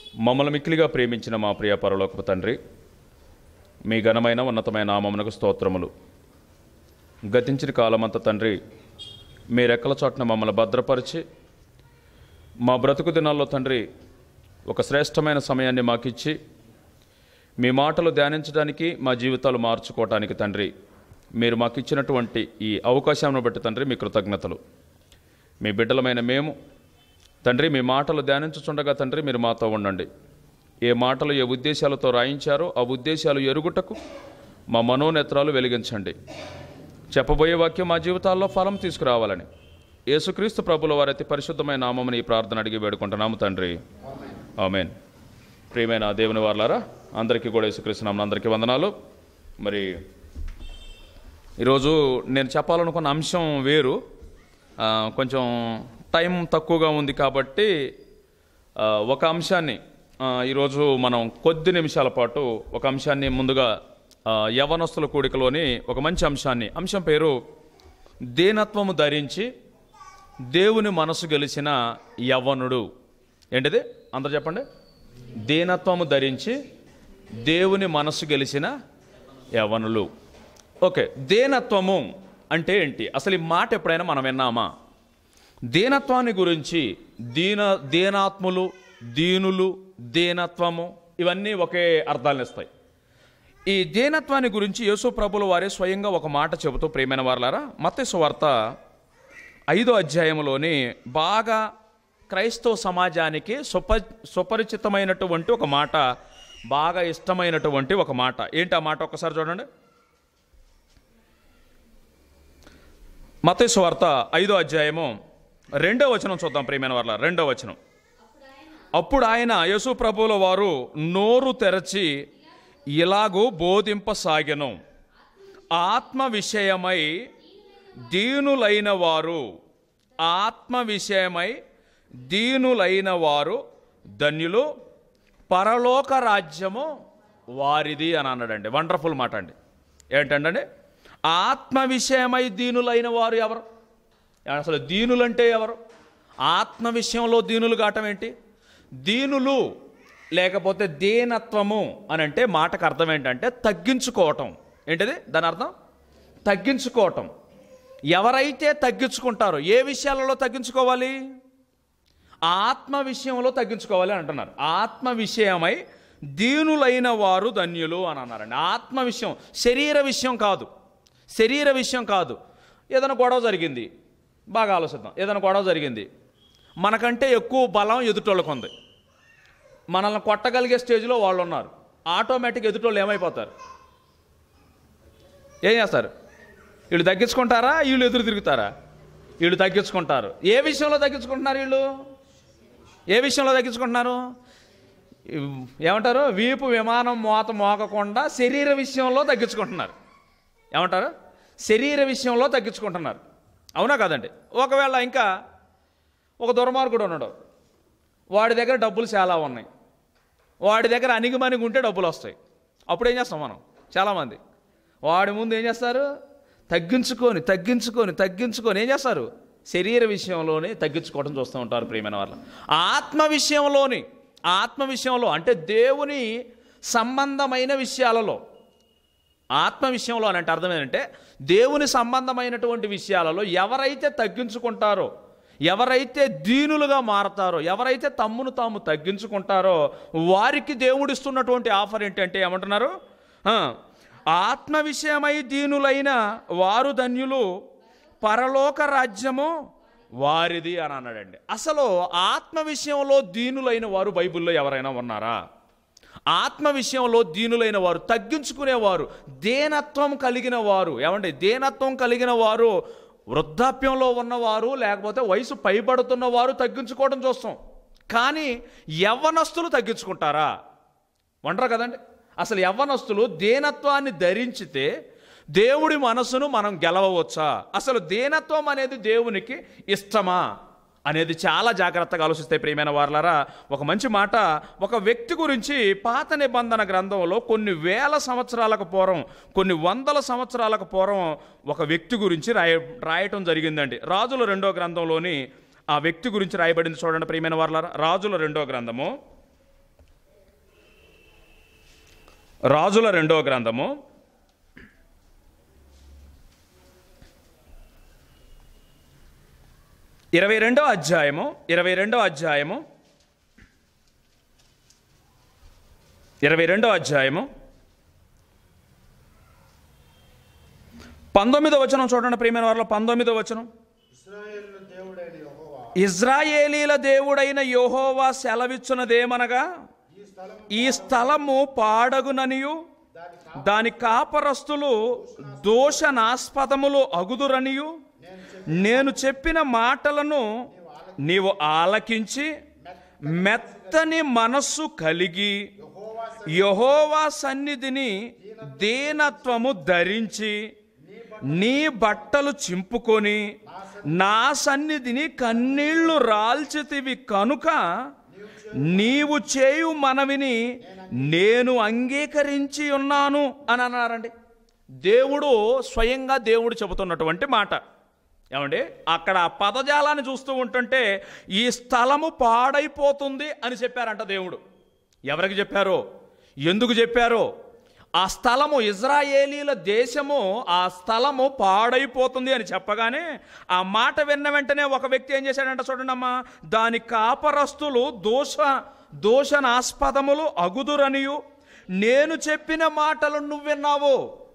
మమ్మల్ని మిక్కిలిగా ప్రేమించిన మా ప్రియ పరలోకపు తండ్రి మీ ఘనమైన ఉన్నతమైన నామమునకు స్తోత్రములు గతించిన కాలమంతా తండ్రి మీ రెక్కల చోట్న మమ్మల్ని భద్రపరిచి మా బ్రతుకు దినాల్లో తండ్రి ఒక శ్రేష్టమైన సమయాన్ని మాకిచ్చి మీ మాటలు ధ్యానించడానికి మా జీవితాలు మార్చుకోవటానికి తండ్రి మీరు మాకు ఇచ్చినటువంటి ఈ అవకాశాన్ని బట్టి తండ్రి మీ కృతజ్ఞతలు మీ బిడ్డలమైన మేము తండ్రి మీ మాటలు ధ్యానించుచుండగా తండ్రి మీరు మాతో ఉండండి ఏ మాటలు ఏ ఉద్దేశాలతో రాయించారో ఆ ఉద్దేశాలు ఎరుగుటకు మా మనోనేత్రాలు వెలిగించండి చెప్పబోయే వాక్యం మా జీవితాల్లో ఫలం తీసుకురావాలని యేసుక్రీస్తు ప్రభుల వారి అతి పరిశుద్ధమైన నామముని ఈ ప్రార్థన అడిగి వేడుకుంటున్నాము తండ్రి ఆమెన్ ప్రియమైన దేవుని వార్లారా అందరికీ కూడా యేసుక్రీస్తు నామమున అందరికీ వందనాలు మరి ఈరోజు నేను చెప్పాలనుకున్న అంశం వేరు ఆ, కొంచెం టైం తక్కువగా ఉంది కాబట్టి ఆ, ఒక అంశాన్ని ఆ, ఈరోజు మనం కొద్ది నిమిషాల పాటు ఒక అంశాన్ని ముందుగా ఆ, యవనస్తుల కూడికలోని ఒక మంచి అంశాన్ని అంశం పేరు దీనత్వము ధరించి దేవుని మనసు గెలిచిన యవ్వనుడు ఏంటిది అందరు చెప్పండి దీనత్వము ధరించి దేవుని మనసు గెలిచిన యవనులు ఓకే దీనత్వము అంటే ఏంటి అసలు ఈ మాట ఎప్పుడైనా మనం విన్నామా దీనత్వాన్ని గురించి దీన దీనాత్ములు దీనులు దీనత్వము ఇవన్నీ ఒకే అర్థాలను ఇస్తాయి ఈ దీనత్వాన్ని గురించి యేసు ప్రభుల వారే స్వయంగా ఒక మాట చెబుతూ ప్రేమైన వారలారా మత్తయి వార్త ఐదో అధ్యాయంలోని బాగా క్రైస్తవ సమాజానికి సుప సుపరిచితమైనటువంటి ఒక మాట బాగా ఇష్టమైనటువంటి ఒక మాట ఏంటి ఆ మాట ఒకసారి చూడండి మత్తయి వార్త ఐదో అధ్యాయము రెండో వచనం చూద్దాం ప్రియమైన వాళ్ళ రెండో వచనం అప్పుడు ఆయన యేసు ప్రభువుల వారు నోరు తెరచి ఇలాగూ బోధింపసాగెను ఆత్మ విషయమై దీనులైన వారు ఆత్మ విషయమై దీనులైన వారు ధన్యులు పరలోక రాజ్యము వారిది అని అన్నాడండి వండర్ఫుల్ మాట అండి ఏంటంటే ఆత్మ విషయమై దీనులైన వారు ఎవరు అసలు దీనులంటే ఎవరు ఆత్మ విషయంలో దీనులు కావటం ఏంటి దీనులు లేకపోతే దీనత్వము అని అంటే మాటకు అర్థం ఏంటంటే తగ్గించుకోవటం ఏంటిది దాని అర్థం తగ్గించుకోవటం ఎవరైతే తగ్గించుకుంటారో ఏ విషయాలలో తగ్గించుకోవాలి ఆత్మ విషయంలో తగ్గించుకోవాలి అని అంటున్నారు ఆత్మ విషయమై దీనులైన వారు ధన్యులు అని అన్నారండి ఆత్మ విషయం శరీర విషయం కాదు శరీర విషయం కాదు ఏదైనా గొడవ జరిగింది బాగా ఆలోచిద్దాం ఏదైనా గొడవ జరిగింది మనకంటే ఎక్కువ బలం ఎదుటోళ్ళకు ఉంది మనల్ని కొట్టగలిగే స్టేజ్లో వాళ్ళు ఉన్నారు ఆటోమేటిక్ ఎదుటోళ్ళు ఏమైపోతారు ఏం చేస్తారు వీళ్ళు తగ్గించుకుంటారా వీళ్ళు ఎదురు తిరుగుతారా వీళ్ళు తగ్గించుకుంటారు ఏ విషయంలో తగ్గించుకుంటున్నారు వీళ్ళు ఏ విషయంలో తగ్గించుకుంటున్నారు ఇవ్- ఏమంటారు వీపు విమానం మోత మోగకుండా శరీర విషయంలో తగ్గించుకుంటున్నారు ఏమంటారు శరీర విషయంలో తగ్గించుకుంటున్నారు అవునా కాదండి ఒకవేళ ఇంకా ఒక దుర్మార్గుడు ఉన్నాడు వాడి దగ్గర డబ్బులు చాలా ఉన్నాయి వాడి దగ్గర అణిగిమణిగి ఉంటే డబ్బులు వస్తాయి అప్పుడు ఏం చేస్తాం మనం చాలామంది వాడి ముందు ఏం చేస్తారు తగ్గించుకొని తగ్గించుకొని తగ్గించుకొని ఏం చేస్తారు శరీర విషయంలోనే తగ్గించుకోవడం చూస్తూ ఉంటారు ప్రియమైన వాళ్ళు ఆత్మ విషయంలోని ఆత్మ విషయంలో అంటే దేవుని సంబంధమైన విషయాలలో ఆత్మ విషయంలో అని అంటే అర్థం ఏంటంటే దేవుని సంబంధమైనటువంటి విషయాలలో ఎవరైతే తగ్గించుకుంటారో ఎవరైతే దీనులుగా మారతారో ఎవరైతే తమ్మును తాము తగ్గించుకుంటారో వారికి దేవుడిస్తున్నటువంటి ఆఫర్ ఏంటంటే ఏమంటున్నారు ఆ, ఆత్మ విషయమై దీనులైన వారు ధన్యులు పరలోక రాజ్యము వారిది అని అన్నాడండి అసలు ఆత్మ విషయంలో దీనులైన వారు బైబిల్లో ఎవరైనా ఉన్నారా ఆత్మ విషయంలో దీనులైన వారు తగ్గించుకునేవారు దేనత్వం కలిగిన వారు ఏమండి దేనత్వం కలిగిన వారు వృద్ధాప్యంలో ఉన్నవారు లేకపోతే వయసు పైబడుతున్న వారు తగ్గించుకోవడం చూస్తాం కానీ యవ్వనస్తులు తగ్గించుకుంటారా వండరు కదండి అసలు యవ్వనస్తులు దేనత్వాన్ని ధరించితే దేవుడి మనసును మనం గెలవవచ్చా అసలు దేనత్వం అనేది దేవునికి ఇష్టమా అనేది చాలా జాగ్రత్తగా ఆలోచిస్తే ప్రియమైన వారలారా ఒక మంచి మాట ఒక వ్యక్తి గురించి పాత నిబంధన గ్రంథంలో కొన్ని వేల సంవత్సరాలకు పూర్వం కొన్ని వందల సంవత్సరాలకు పూర్వం ఒక వ్యక్తి గురించి రాయ రాయటం జరిగిందండి రాజుల రెండో గ్రంథంలోని ఆ వ్యక్తి గురించి రాయబడింది చూడండి ప్రియమైన వారలారా రాజుల రెండో గ్రంథము రాజుల రెండో గ్రంథము ఇరవై రెండో అధ్యాయము ఇరవై రెండో అధ్యాయము ఇరవై రెండో అధ్యాయము పంతొమ్మిదో వచనం చూడండి ప్రియమైన వారిలో పంతొమ్మిదో వచనం ఇస్రాయేలు దేవుడైన యెహోవా ఇజ్రాయేలీల దేవుడైన యెహోవా సెలవిచ్చునదేమనగా ఈ స్థలం ఈ స్థలము పాడగుననియు దాని దాని కాపరస్తులు దోషనాస్పదములు అగుదురనియు నేను చెప్పిన మాటలను నీవు ఆలకించి మెత్తని మనస్సు కలిగి యెహోవా యహోవా సన్నిధిని దీనత్వము ధరించి నీ బట్టలు చింపుకొని నా సన్నిధిని కన్నీళ్లు రాల్చితివి కనుక నీవు చేయు మనవిని నేను అంగీకరించి ఉన్నాను అని అన్నారండి దేవుడు స్వయంగా దేవుడు చెబుతున్నటువంటి మాట ఏమండి అక్కడ ఆ పదజాలాన్ని చూస్తూ ఉంటుంటే ఈ స్థలము పాడైపోతుంది అని చెప్పారంట దేవుడు ఎవరికి చెప్పారో ఎందుకు చెప్పారో ఆ స్థలము ఇజ్రాయేలీల దేశము ఆ స్థలము పాడైపోతుంది అని చెప్పగానే ఆ మాట విన్న వెంటనే ఒక వ్యక్తి ఏం చేశాడంట చూడండి అమ్మా దాని కాపరస్తులు దోష దోషనాస్పదములు అగుదురనియు నేను చెప్పిన మాటలు నువ్వు విన్నావు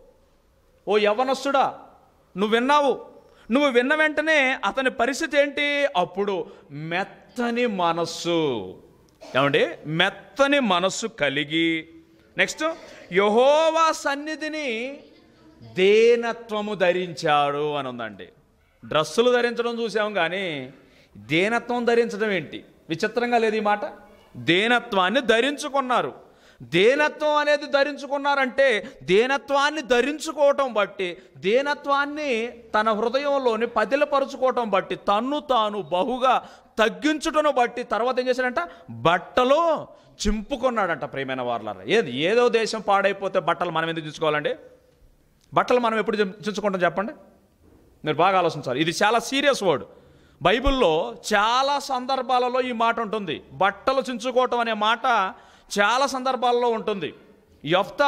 ఓ యవనస్తుడా నువ్వు విన్నావు నువ్వు విన్న వెంటనే అతని పరిస్థితి ఏంటి అప్పుడు మెత్తని మనస్సు ఏమండి మెత్తని మనస్సు కలిగి నెక్స్ట్ యహోవా సన్నిధిని దేనత్వము ధరించాడు అని ఉందండి డ్రస్సులు ధరించడం చూసాం కానీ దేనత్వం ధరించడం ఏంటి విచిత్రంగా లేదు ఈ మాట దేనత్వాన్ని ధరించుకున్నారు దేనత్వం అనేది ధరించుకున్నారంటే దేనత్వాన్ని ధరించుకోవటం బట్టి దేనత్వాన్ని తన హృదయంలోని పదిలపరుచుకోవటం బట్టి తన్ను తాను బహుగా తగ్గించుటను బట్టి తర్వాత ఏం చేశాడంట బట్టలు చింపుకున్నాడంట ప్రేమైన వార్లారా ఏది ఏదో దేశం పాడైపోతే బట్టలు మనం ఎందుకు చించుకోవాలండి బట్టలు మనం ఎప్పుడు చించు- చించుకుంటాం చెప్పండి మీరు బాగా ఆలోచించాలి ఇది చాలా సీరియస్ వర్డ్ బైబిల్లో చాలా సందర్భాలలో ఈ మాట ఉంటుంది బట్టలు చించుకోవటం అనే మాట చాలా సందర్భాల్లో ఉంటుంది యొఫ్తా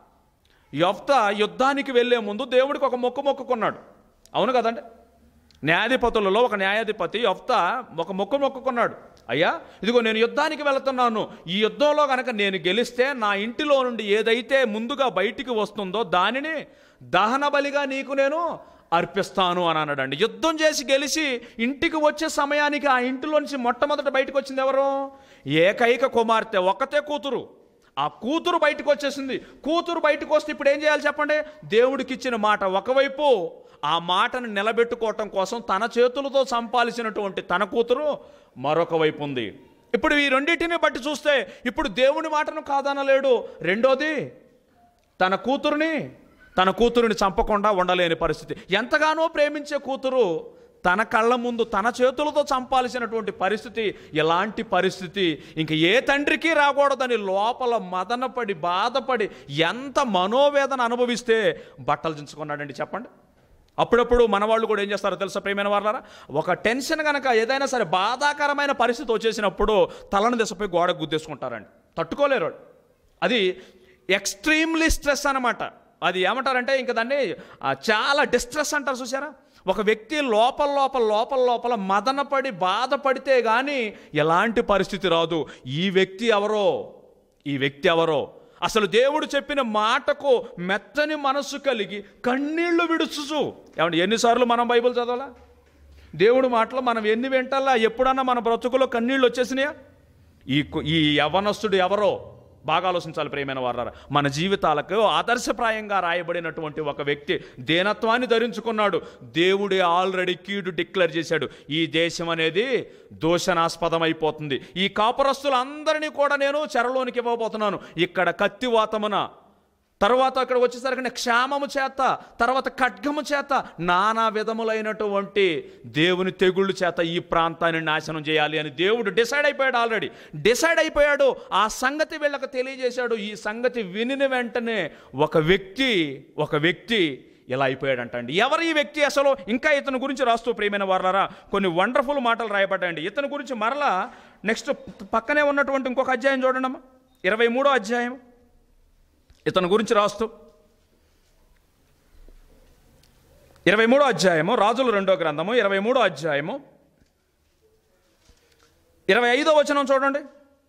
యొఫ్తా యుద్ధానికి వెళ్ళే ముందు దేవుడికి ఒక మొక్కు మొక్కుకున్నాడు అవును కదండి న్యాయాధిపతులలో ఒక న్యాయాధిపతి యొఫ్తా ఒక మొక్కు మొక్కుకున్నాడు అయ్యా ఇదిగో నేను యుద్ధానికి వెళుతున్నాను ఈ యుద్ధంలో కనుక నేను గెలిస్తే నా ఇంటిలో నుండి ఏదైతే ముందుగా బయటికి వస్తుందో దానిని దహన బలిగా నీకు నేను అర్పిస్తాను అని అన్నాడండి యుద్ధం చేసి గెలిచి ఇంటికి వచ్చే సమయానికి ఆ ఇంటిలో నుంచి మొట్టమొదట బయటకు వచ్చింది ఎవరు ఏకైక కుమార్తె ఒక్కతే కూతురు ఆ కూతురు బయటకు వచ్చేసింది కూతురు బయటకు వస్తే ఇప్పుడు ఏం చేయాలి చెప్పండి దేవుడికి ఇచ్చిన మాట ఒకవైపు ఆ మాటను నిలబెట్టుకోవటం కోసం తన చేతులతో సంపాదించినటువంటి తన కూతురు మరొక వైపు ఉంది ఇప్పుడు ఈ రెండింటిని బట్టి చూస్తే ఇప్పుడు దేవుని మాటను కాదనలేడు రెండోది తన కూతురుని తన కూతురుని చంపకుండా ఉండలేని పరిస్థితి ఎంతగానో ప్రేమించే కూతురు తన కళ్ళ ముందు తన చేతులతో చంపాల్సినటువంటి పరిస్థితి ఎలాంటి పరిస్థితి ఇంక ఏ తండ్రికి రాకూడదని లోపల మదనపడి బాధపడి ఎంత మనోవేదన అనుభవిస్తే బట్టలు దించుకున్నాడండి చెప్పండి అప్పుడప్పుడు మన వాళ్ళు కూడా ఏం చేస్తారో తెలుసా ప్రేమైన వాళ్ళారా ఒక టెన్షన్ కనుక ఏదైనా సరే బాధాకరమైన పరిస్థితి వచ్చేసినప్పుడు తలను దిశపోయి గోడ గుద్దేసుకుంటారండి తట్టుకోలేరు వాళ్ళు. అది ఎక్స్ట్రీమ్లీ స్ట్రెస్ అన్నమాట అది ఏమంటారంటే ఇంకా దాన్ని ఆ, చాలా డిస్ట్రెస్ అంటారు చూసారా ఒక వ్యక్తి లోపల లోపల లోపల లోపల మదనపడి బాధపడితే కానీ ఎలాంటి పరిస్థితి రాదు ఈ వ్యక్తి ఎవరో ఈ వ్యక్తి ఎవరో అసలు దేవుడు చెప్పిన మాటకు మెత్తని మనస్సు కలిగి కన్నీళ్లు విడుచుచు ఏమండి ఎన్నిసార్లు మనం బైబిల్ చదవాలా దేవుడు మాటలు మనం ఎన్ని వింటల్లా ఎప్పుడన్నా మన బ్రతుకులో కన్నీళ్ళు వచ్చేసినాయా ఈ కు- ఈ యవనస్తుడు ఎవరో బాగా ఆలోచించాలి ప్రియమైన వారారా మన జీవితాలకు ఆదర్శప్రాయంగా రాయబడినటువంటి ఒక వ్యక్తి దేనత్వాన్ని ధరించుకున్నాడు దేవుడే ఆల్రెడీ కీడు డిక్లేర్ చేశాడు ఈ దేశం అనేది దోషనాస్పదమైపోతుంది ఈ కాపురస్తులందరినీ కూడా నేను చెరలోనికి ఇవ్వబోతున్నాను ఇక్కడ కత్తివాతమున తర్వాత అక్కడ వచ్చేసరికి క్షామము చేత తర్వాత ఖడ్గము చేత నానా విధములైనటువంటి దేవుని తెగుళ్ళు చేత ఈ ప్రాంతాన్ని నాశనం చేయాలి అని దేవుడు డిసైడ్ అయిపోయాడు ఆల్రెడీ డిసైడ్ అయిపోయాడు ఆ సంగతి వీళ్ళకి తెలియజేశాడు ఈ సంగతి వినిన వెంటనే ఒక వ్యక్తి ఒక వ్యక్తి ఇలా అయిపోయాడంట అండి ఎవరు ఈ వ్యక్తి అసలు ఇంకా ఇతని గురించి రాస్తూ ప్రియమైన వారలారా కొన్ని వండర్ఫుల్ మాటలు రాయబడ్డాయండి ఇతని గురించి మరలా నెక్స్ట్ పక్కనే ఉన్నటువంటి ఇంకొక అధ్యాయం చూడండి అమ్మా ఇరవై మూడో అధ్యాయం ఇతని గురించి రాస్తూ ఇరవై మూడో అధ్యాయము రాజుల రెండో గ్రంథము ఇరవై మూడో అధ్యాయము ఇరవై ఐదో వచనం చూడండి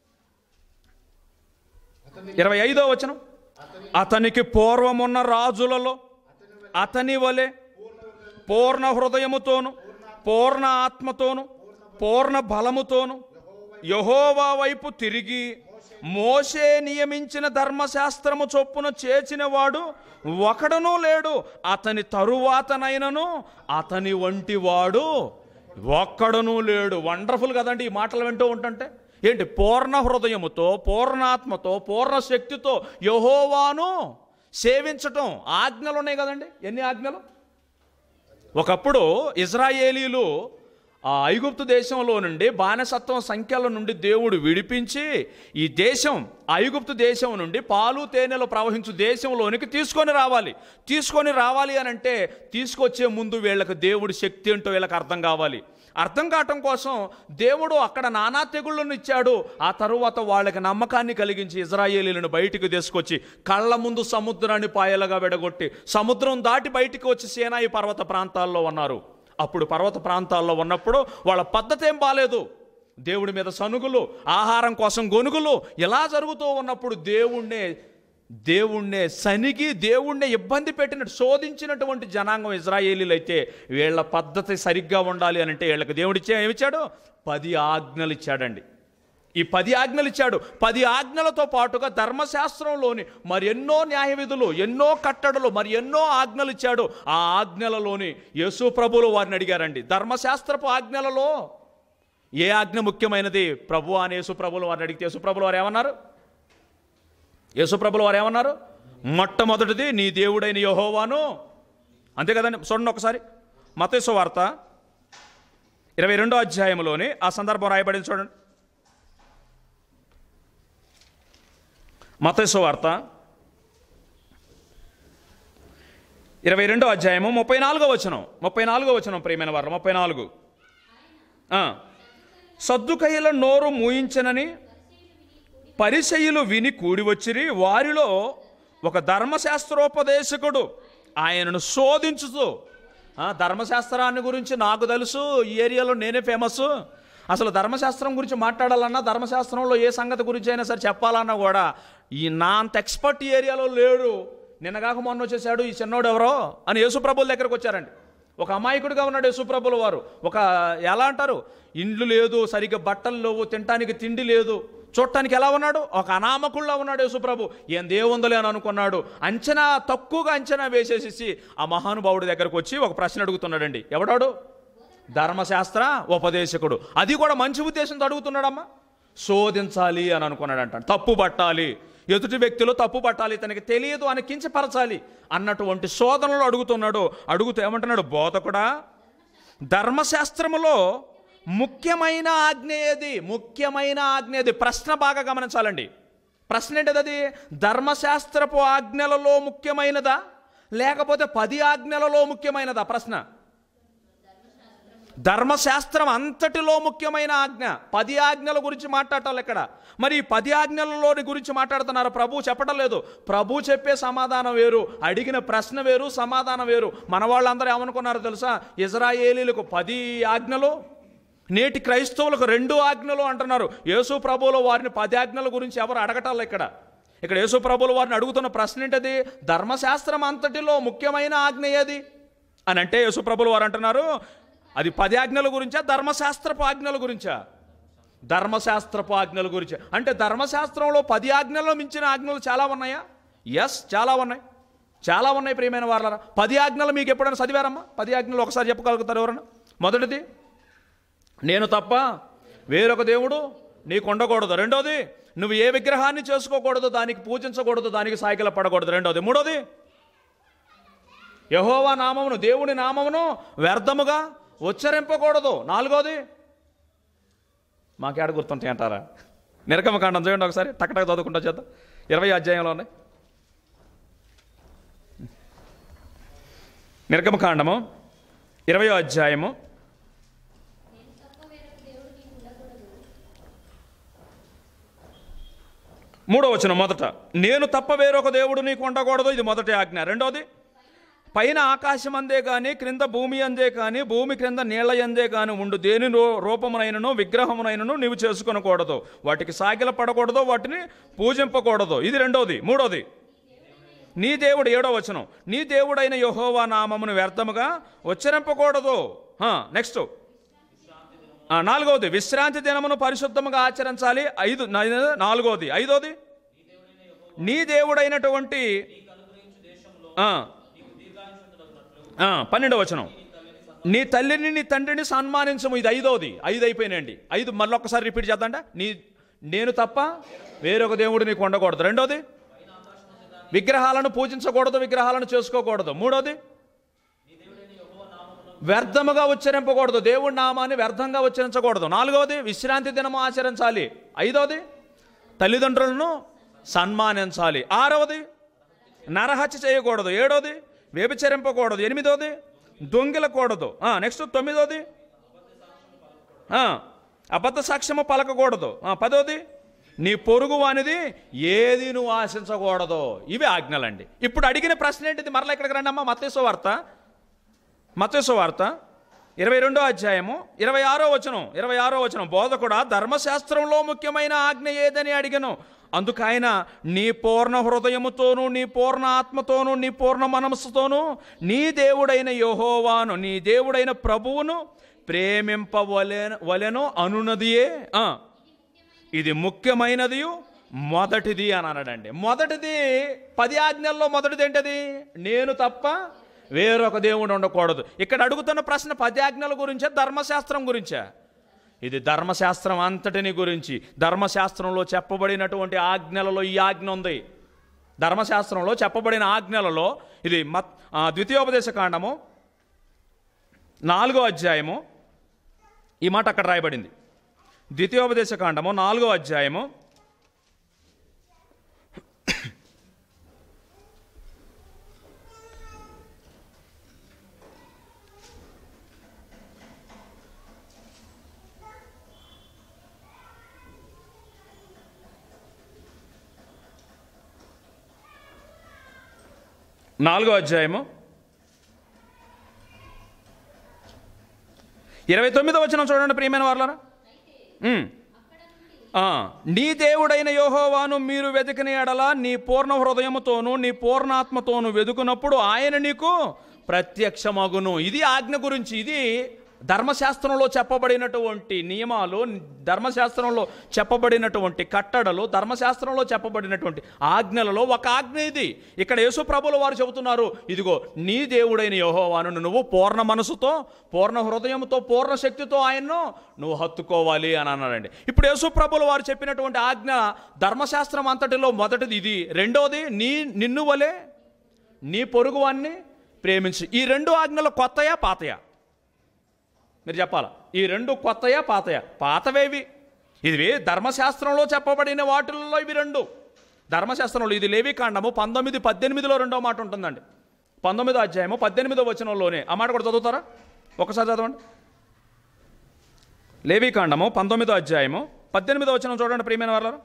ఇరవై ఐదో వచనం అతనికి పూర్వమున్న రాజులలో అతని వలె పూర్ణ హృదయముతోను పూర్ణ ఆత్మతోను పూర్ణ బలముతోను యహోవా వైపు తిరిగి మోసే నియమించిన ధర్మశాస్త్రము చొప్పున చేసిన వాడు ఒకడునూ లేడు అతని తరువాతనైనను అతని వంటి వాడు ఒక్కడునూ లేడు వండర్ఫుల్ కదండి ఈ మాటలు వింటూ ఉంటుంటే ఏంటి పూర్ణ హృదయముతో పూర్ణాత్మతో పూర్ణ శక్తితో యహోవాను సేవించటం ఆజ్ఞలు ఉన్నాయి కదండి ఎన్ని ఆజ్ఞలు ఒకప్పుడు ఇజ్రాయేలీలు ఆ ఐగుప్తు దేశంలో నుండి బానిసత్వం సంఖ్యల నుండి దేవుడు విడిపించి ఈ దేశం ఐగుప్తు దేశం నుండి పాలు తేనెలు ప్రవహించు దేశంలోనికి తీసుకొని రావాలి తీసుకొని రావాలి అని అంటే తీసుకొచ్చే ముందు వీళ్ళకి దేవుడి శక్తి ఏంటో వీళ్ళకి అర్థం కావాలి అర్థం కావటం కోసం దేవుడు అక్కడ నానా తెగుళ్ళను ఇచ్చాడు ఆ తరువాత వాళ్ళకి నమ్మకాన్ని కలిగించి ఇజ్రాయేలీలను బయటికి తీసుకొచ్చి కళ్ళ ముందు సముద్రాన్ని పాయలుగా విడగొట్టి సముద్రం దాటి బయటికి వచ్చి సేనాయి పర్వత ప్రాంతాల్లో ఉన్నారు అప్పుడు పర్వత ప్రాంతాల్లో ఉన్నప్పుడు వాళ్ళ పద్ధతి ఏం బాలేదు దేవుడి మీద సనుగులు ఆహారం కోసం గొనుగులు ఇలా జరుగుతూ ఉన్నప్పుడు దేవుణ్ణే దేవుణ్ణే సనిగి దేవుణ్ణే ఇబ్బంది పెట్టినట్టు శోధించినటువంటి జనాంగం ఇజ్రాయేలీలు అయితే వీళ్ళ పద్ధతి సరిగ్గా ఉండాలి అని అంటే వీళ్ళకి దేవుడిచ్చే ఏమిచ్చాడు పది ఆజ్ఞలు ఇచ్చాడండి ఈ పది ఆజ్ఞలు ఇచ్చాడు పది ఆజ్ఞలతో పాటుగా ధర్మశాస్త్రంలోని మరి ఎన్నో న్యాయ విధులు ఎన్నో కట్టడలు మరి ఎన్నో ఆజ్ఞలు ఇచ్చాడు ఆ ఆజ్ఞలలోని యేసు ప్రభులు వారిని అడిగారండి ధర్మశాస్త్రపు ఆజ్ఞలలో ఏ ఆజ్ఞ ముఖ్యమైనది ప్రభు అని యేసు ప్రభులు వారిని అడిగితే యేసు ప్రభులు వారు ఏమన్నారు యేసు ప్రభులు వారు ఏమన్నారు మొట్టమొదటిది నీ దేవుడైన యహోవాను అంతే కదండి చూడండి ఒకసారి మతేసు వార్త ఇరవై రెండో అధ్యాయంలోని ఆ సందర్భం రాయబడింది చూడండి మతేసు వార్త ఇరవై రెండో అధ్యాయము ముప్పై నాలుగో వచనం ముప్పై నాలుగో వచనం ప్రియమైన వారు ముప్పై నాలుగు ఆ. సద్దుకయ్యల నోరు మూయించనని పరిసయులు విని కూడి వచ్చిరి వారిలో ఒక ధర్మశాస్త్రోపదేశకుడు ఆయనను శోధించుతూ ఆ, ధర్మశాస్త్రాన్ని గురించి నాకు తెలుసు ఈ ఏరియాలో నేనే ఫేమస్ అసలు ధర్మశాస్త్రం గురించి మాట్లాడాలన్నా ధర్మశాస్త్రంలో ఏ సంగతి గురించి అయినా సరే చెప్పాలన్నా కూడా ఈ నా అంత ఎక్స్పర్ట్ ఈ ఏరియాలో లేడు నిన్నగాక మొన్న వచ్చేసాడు ఈ చిన్నోడు ఎవరో అని యేసుప్రభుల దగ్గరకు వచ్చారండి ఒక అమాయకుడిగా ఉన్నాడు యేసుప్రభుల వారు ఒక ఎలా అంటారు ఇండ్లు లేదు సరిగ్గా బట్టలు లేవు తినటానికి తిండి లేదు చూడటానికి ఎలా ఉన్నాడు ఒక అనామకుల్లో ఉన్నాడు యేసుప్రభు ఏం దేవుందలే అని అనుకున్నాడు అంచనా తక్కువగా అంచనా వేసేసేసి ఆ మహానుభావుడి దగ్గరకు వచ్చి ఒక ప్రశ్న అడుగుతున్నాడండి ఎవడాడు ధర్మశాస్త్ర ఉపదేశకుడు అది కూడా మంచి ఉద్దేశంతో అడుగుతున్నాడమ్మా శోధించాలి అని అనుకున్నాడంట తప్పు పట్టాలి ఎదుటి వ్యక్తిలో తప్పు పట్టాలి తనకి తెలియదు అని కించపరచాలి అన్నటువంటి శోధనలు అడుగుతున్నాడు అడుగుతూ ఏమంటున్నాడు బోధకుడా ధర్మశాస్త్రములో ముఖ్యమైన ఆజ్ఞ ఏది ముఖ్యమైన ఆజ్ఞ ఏది ప్రశ్న బాగా గమనించాలండి ప్రశ్న ఏంటిది అది ధర్మశాస్త్రపు ఆజ్ఞలలో ముఖ్యమైనదా లేకపోతే పది ఆజ్ఞలలో ముఖ్యమైనదా ప్రశ్న ధర్మశాస్త్రం అంతటిలో ముఖ్యమైన ఆజ్ఞ పది ఆజ్ఞల గురించి మాట్లాడాలి ఇక్కడ మరి ఈ పది ఆజ్ఞలలోని గురించి మాట్లాడుతున్నారు ప్రభు చెప్పడం లేదు ప్రభు చెప్పే సమాధానం వేరు అడిగిన ప్రశ్న వేరు సమాధానం వేరు మన వాళ్ళందరూ ఏమనుకున్నారు తెలుసా ఇజ్రాయేలీలకు పది ఆజ్ఞలు నేటి క్రైస్తవులకు రెండు ఆజ్ఞలు అంటున్నారు యేసు ప్రభువులు వారిని పది ఆజ్ఞల గురించి ఎవరు అడగటాలి ఇక్కడ ఇక్కడ యేసు ప్రభువులు వారిని అడుగుతున్న ప్రశ్న ఏంటది ధర్మశాస్త్రం అంతటిలో ముఖ్యమైన ఆజ్ఞ ఏది అని అంటే యేసు ప్రభులు వారు అంటున్నారు అది పది ఆజ్ఞల గురించా ధర్మశాస్త్రపు ఆజ్ఞల గురించా ధర్మశాస్త్రపు ఆజ్ఞల గురించి అంటే ధర్మశాస్త్రంలో పది ఆజ్ఞల్లో మించిన ఆజ్ఞలు చాలా ఉన్నాయా ఎస్ చాలా ఉన్నాయి చాలా ఉన్నాయి ప్రియమైన వాళ్ళరా పది ఆజ్ఞలు మీకు ఎప్పుడైనా చదివారమ్మా పది ఆజ్ఞలు ఒకసారి చెప్పగలుగుతారు ఎవరన్నా మొదటిది నేను తప్ప వేరొక దేవుడు నీకు ఉండకూడదు రెండోది నువ్వు ఏ విగ్రహాన్ని చేసుకోకూడదు దానికి పూజించకూడదు దానికి సాయికల పడకూడదు రెండోది మూడోది యహోవా నామమును దేవుని నామమును వ్యర్థముగా ఉచ్చరింపకూడదు నాలుగోది మాకేడ గుర్తుంటాయి అంటారా నిరకమకాండం చూడండి ఒకసారి టక్టక్ చదువుకుంటా చేద్దాం ఇరవై అధ్యాయంలో ఉన్నాయి నిర్గమకాండము ఇరవయో అధ్యాయము మూడో వచనం మొదట నేను తప్ప వేరొక దేవుడు నీకు ఉండకూడదు ఇది మొదటి ఆజ్ఞ రెండోది పైన ఆకాశం అందే కానీ క్రింద భూమి అందే కానీ భూమి క్రింద నీళ్ల అందే కానీ ఉండు దేని రూ- రూపమునైనను విగ్రహమునైనను నీవు చేసుకొనకూడదు వాటికి సాగిల పడకూడదు వాటిని పూజింపకూడదు ఇది రెండోది మూడోది నీ దేవుడు ఏడో వచనం నీ దేవుడైన యహోవా నామమును వ్యర్థముగా ఉచ్చరింపకూడదు నెక్స్ట్ నాలుగవది విశ్రాంతి దినమును పరిశుద్ధముగా ఆచరించాలి ఐదు నా- నాలుగవది ఐదోది నీ దేవుడైనటువంటి ఆ, ఆ, పన్నెండవ వచనం నీ తల్లిని నీ తండ్రిని సన్మానించము ఇది ఐదోది ఐదు అయిపోయినాయండి ఐదు మళ్ళీ ఒక్కసారి రిపీట్ చేద్దాంట నీ నేను తప్ప వేరొక దేవుడు నీకు ఉండకూడదు రెండోది విగ్రహాలను పూజించకూడదు విగ్రహాలను చేసుకోకూడదు మూడోది వ్యర్థముగా ఉచ్చరింపకూడదు దేవుడి నామాన్ని వ్యర్థంగా ఉచ్చరించకూడదు నాలుగవది విశ్రాంతి దినము ఆచరించాలి ఐదవది తల్లిదండ్రులను సన్మానించాలి ఆరవది నరహత్య చేయకూడదు ఏడోది వ్యభిచరింపకూడదు ఎనిమిదోది దొంగిలకూడదు నెక్స్ట్ తొమ్మిదోది ఆ, అబద్ధ సాక్ష్యము పలకకూడదు ఆ, పదోది నీ పొరుగు వానిది ఏది నువ్వు ఆశించకూడదు ఇవి ఆజ్ఞలండి ఇప్పుడు అడిగిన ప్రశ్న ఏంటిది మరలా ఇక్కడికి రండి అమ్మా మతేశ్వ వార్త మతేసు వార్త ఇరవై రెండో అధ్యాయము ఇరవై ఆరో వచనం ఇరవై ఆరో వచనం బోధకుడా ధర్మశాస్త్రంలో ముఖ్యమైన ఆజ్ఞ ఏదని అడిగను అందుకు ఆయన నీ పూర్ణ హృదయముతోనూ నీ పూర్ణ ఆత్మతోనూ నీ పూర్ణ మనస్సుతోనూ నీ దేవుడైన యహోవాను నీ దేవుడైన ప్రభువును ప్రేమింపవలె వలెను అనునదియే ఆ, ఇది ముఖ్యమైనది మొదటిది అని అన్నాడండి మొదటిది పది ఆజ్ఞల్లో మొదటిది ఏంటది నేను తప్ప వేరొక దేవుడు ఉండకూడదు ఇక్కడ అడుగుతున్న ప్రశ్న పది ఆజ్ఞల గురించే ధర్మశాస్త్రం గురించే ఇది ధర్మశాస్త్రం అంతటిని గురించి ధర్మశాస్త్రంలో చెప్పబడినటువంటి ఆజ్ఞలలో ఈ ఆజ్ఞ ఉంది ధర్మశాస్త్రంలో చెప్పబడిన ఆజ్ఞలలో ఇది మత్ ఆ, ద్వితీయోపదేశ కాండము నాలుగో అధ్యాయము ఈ మాట అక్కడ రాయబడింది ద్వితీయోపదేశ కాండము నాలుగో అధ్యాయము నాలుగో అధ్యాయము ఇరవై తొమ్మిదో వచ్చిన చూడండి ప్రియమైన వాళ్ళరా ఉమ్. ఆ, నీ దేవుడైన యోహోవాను మీరు వెతికిన ఎడల నీ పూర్ణ హృదయముతోను నీ పూర్ణాత్మతోను వెతుకున్నప్పుడు ఆయన నీకు ప్రత్యక్షమగును ఇది ఆజ్ఞ గురించి ఇది ధర్మశాస్త్రంలో చెప్పబడినటువంటి నియమాలు ధర్మశాస్త్రంలో చెప్పబడినటువంటి కట్టడలు ధర్మశాస్త్రంలో చెప్పబడినటువంటి ఆజ్ఞలలో ఒక ఆజ్ఞ ఇది ఇక్కడ యేసు ప్రభుల వారు చెబుతున్నారు ఇదిగో నీ దేవుడైన యెహోవాను నువ్వు పూర్ణ మనసుతో పూర్ణ హృదయంతో పూర్ణ శక్తితో ఆయన్ను నువ్వు హత్తుకోవాలి అని అన్నాడండి ఇప్పుడు యేసు ప్రభుల వారు చెప్పినటువంటి ఆజ్ఞ ధర్మశాస్త్రం అంతటిలో మొదటిది ఇది రెండోది నీ నిన్ను వలే నీ పొరుగువాన్ని ప్రేమించు ఈ రెండు ఆజ్ఞలు కొత్తయా పాతయా మీరు చెప్పాలా ఈ రెండు కొత్తయా పాతయా పాతవేవి ఇవి ధర్మశాస్త్రంలో చెప్పబడిన వాటిల్లో ఇవి రెండు ధర్మశాస్త్రంలో ఇది లేవి కాండము పంతొమ్మిది పద్దెనిమిదిలో రెండో మాట ఉంటుందండి పంతొమ్మిదో అధ్యాయము పద్దెనిమిదో వచనంలోనే ఆ మాట కూడా చదువుతారా ఒకసారి చదవండి లేవి కాండము పంతొమ్మిదో అధ్యాయము పద్దెనిమిదో వచనం చూడండి ప్రియమైన వాళ్ళారా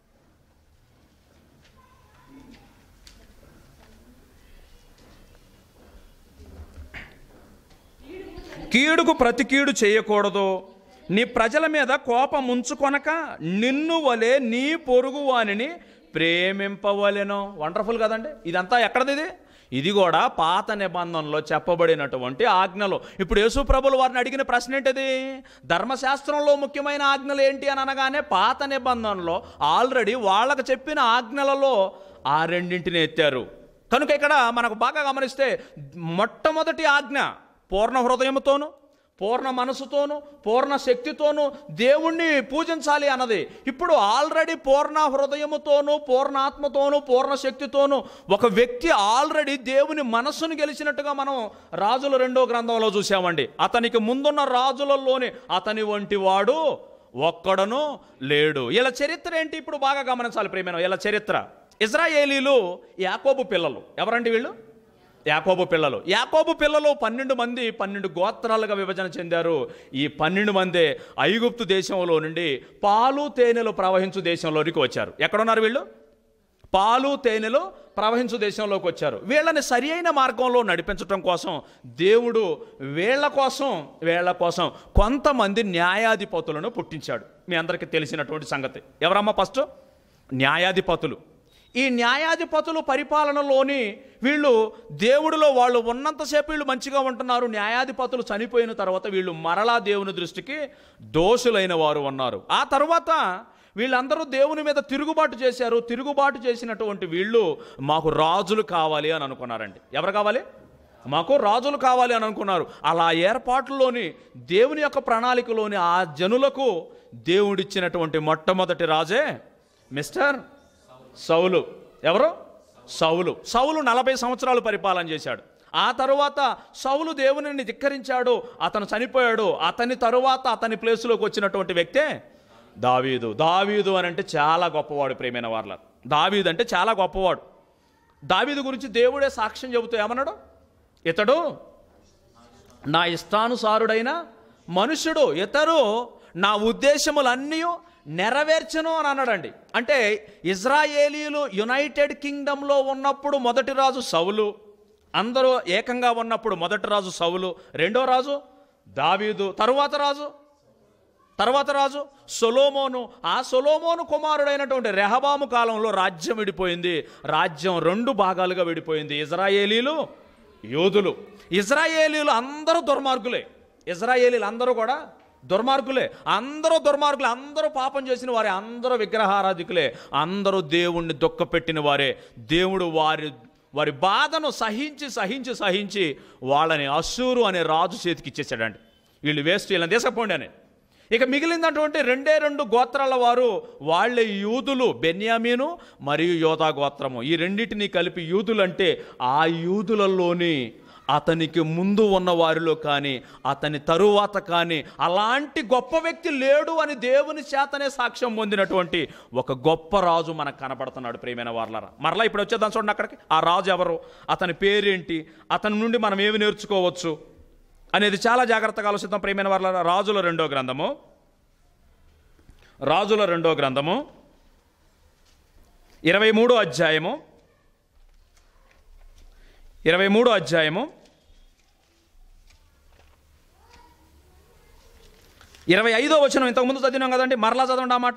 కీడుకు ప్రతి కీడు చేయకూడదు నీ ప్రజల మీద కోపం ఉంచుకొనక నిన్ను వలె నీ పొరుగు వానిని ప్రేమింపవలెను వండర్ఫుల్ కదండి ఇదంతా ఎక్కడది ఇది ఇది కూడా పాత నిబంధనలో చెప్పబడినటువంటి ఆజ్ఞలు ఇప్పుడు యేసు ప్రభులు వారిని అడిగిన ప్రశ్న ఏంటిది ధర్మశాస్త్రంలో ముఖ్యమైన ఆజ్ఞలు ఏంటి అని అనగానే పాత నిబంధనలో ఆల్రెడీ వాళ్ళకు చెప్పిన ఆజ్ఞలలో ఆ రెండింటిని ఎత్తారు కనుక ఇక్కడ మనకు బాగా గమనిస్తే మొట్టమొదటి ఆజ్ఞ పూర్ణ హృదయముతోను పూర్ణ మనసుతోను పూర్ణ శక్తితోను దేవుణ్ణి పూజించాలి అన్నది ఇప్పుడు ఆల్రెడీ పూర్ణ హృదయముతోను పూర్ణ ఆత్మతోను పూర్ణ శక్తితోను ఒక వ్యక్తి ఆల్రెడీ దేవుని మనస్సును గెలిచినట్టుగా మనం రాజుల రెండో గ్రంథంలో చూసామండి అతనికి ముందున్న రాజులలోనే అతని వంటి వాడు ఒక్కడను లేడు ఇలా చరిత్ర ఏంటి ఇప్పుడు బాగా గమనించాలి ప్రియమైన ఇలా చరిత్ర ఇజ్రాయేలీలు యాకోబు పిల్లలు ఎవరండి వీళ్ళు యాకోబు పిల్లలు యాకోబు పిల్లలు పన్నెండు మంది పన్నెండు గోత్రాలుగా విభజన చెందారు ఈ పన్నెండు మందే ఐగుప్తు దేశంలో నుండి పాలు తేనెలు ప్రవహించు దేశంలోనికి వచ్చారు ఎక్కడున్నారు వీళ్ళు పాలు తేనెలు ప్రవహించు దేశంలోకి వచ్చారు వీళ్ళని సరి అయిన మార్గంలో నడిపించడం కోసం దేవుడు వీళ్ళ కోసం వీళ్ళ కోసం కొంతమంది న్యాయాధిపతులను పుట్టించాడు మీ అందరికీ తెలిసినటువంటి సంగతి ఎవరమ్మా ఫస్ట్ న్యాయాధిపతులు ఈ న్యాయాధిపతులు పరిపాలనలోని వీళ్ళు దేవుడిలో వాళ్ళు ఉన్నంతసేపు వీళ్ళు మంచిగా ఉంటున్నారు న్యాయాధిపతులు చనిపోయిన తర్వాత వీళ్ళు మరలా దేవుని దృష్టికి దోషులైన వారు ఉన్నారు ఆ తర్వాత వీళ్ళందరూ దేవుని మీద తిరుగుబాటు చేశారు తిరుగుబాటు చేసినటువంటి వీళ్ళు మాకు రాజులు కావాలి అని అనుకున్నారండి ఎవరు కావాలి మాకు రాజులు కావాలి అని అనుకున్నారు అలా ఏర్పాట్లోని దేవుని యొక్క ప్రణాళికలోని ఆ జనులకు దేవుడిచ్చినటువంటి మొట్టమొదటి రాజే మిస్టర్ సౌలు ఎవరు సౌలు సౌలు నలభై సంవత్సరాలు పరిపాలన చేశాడు ఆ తరువాత సౌలు దేవునిని ధిక్కరించాడు అతను చనిపోయాడు అతని తరువాత అతని ప్లేసులోకి వచ్చినటువంటి వ్యక్తే దావీదు దావీదు అని అంటే చాలా గొప్పవాడు ప్రేమైన వాళ్ళ దావీదు అంటే చాలా గొప్పవాడు దావీదు గురించి దేవుడే సాక్ష్యం చెబుతూ ఏమన్నాడు ఇతడు నా ఇష్టానుసారుడైన మనుషుడు ఇతరు నా ఉద్దేశములన్నీ నెరవేర్చను అని అన్నాడండి అంటే ఇజ్రాయేలీలు యునైటెడ్ కింగ్డంలో ఉన్నప్పుడు మొదటి రాజు సౌలు అందరూ ఏకంగా ఉన్నప్పుడు మొదటి రాజు సౌలు రెండో రాజు దావీదు తరువాత రాజు తర్వాత రాజు సొలోమోను ఆ సొలోమోను కుమారుడైనటువంటి రెహబాము కాలంలో రాజ్యం విడిపోయింది రాజ్యం రెండు భాగాలుగా విడిపోయింది ఇజ్రాయేలీలు యోధులు ఇజ్రాయేలీలు అందరూ దుర్మార్గులే ఇజ్రాయేలీలు అందరూ కూడా దుర్మార్గులే అందరూ దుర్మార్గులే అందరూ పాపం చేసిన వారే అందరూ విగ్రహారాధికులే అందరూ దేవుణ్ణి దుఃఖపెట్టిన వారే దేవుడు వారి వారి బాధను సహించి సహించి సహించి వాళ్ళని అస్సూరు అనే రాజు చేతికి ఇచ్చేసాడండి వీళ్ళు వేస్ట్ వీళ్ళని తీసుకపోండి అని ఇక మిగిలినటువంటి రెండే రెండు గోత్రాల వారు వాళ్ళే యూదులు బెన్యామీను మరియు యోధా గోత్రము ఈ రెండింటిని కలిపి యూదులు అంటే ఆ యూదులలోని అతనికి ముందు ఉన్న వారిలో కానీ అతని తరువాత కానీ అలాంటి గొప్ప వ్యక్తి లేడు అని దేవుని చేతనే సాక్ష్యం పొందినటువంటి ఒక గొప్ప రాజు మనకు కనపడుతున్నాడు ప్రియమైన వార్లరా మరలా ఇప్పుడు వచ్చేద్దాం చూడండి అక్కడికి ఆ రాజు ఎవరు అతని పేరేంటి అతని నుండి మనం ఏమి నేర్చుకోవచ్చు అనేది చాలా జాగ్రత్తగా ఆలోచిద్దాం ప్రియమైన వాళ్ళ రాజుల రెండో గ్రంథము రాజుల రెండో గ్రంథము ఇరవై మూడో అధ్యాయము ఇరవై మూడో అధ్యాయము ఇరవై ఐదో వచనం ఇంతకుముందు చదివినాం కదండి మరలా చదవండి ఆ మాట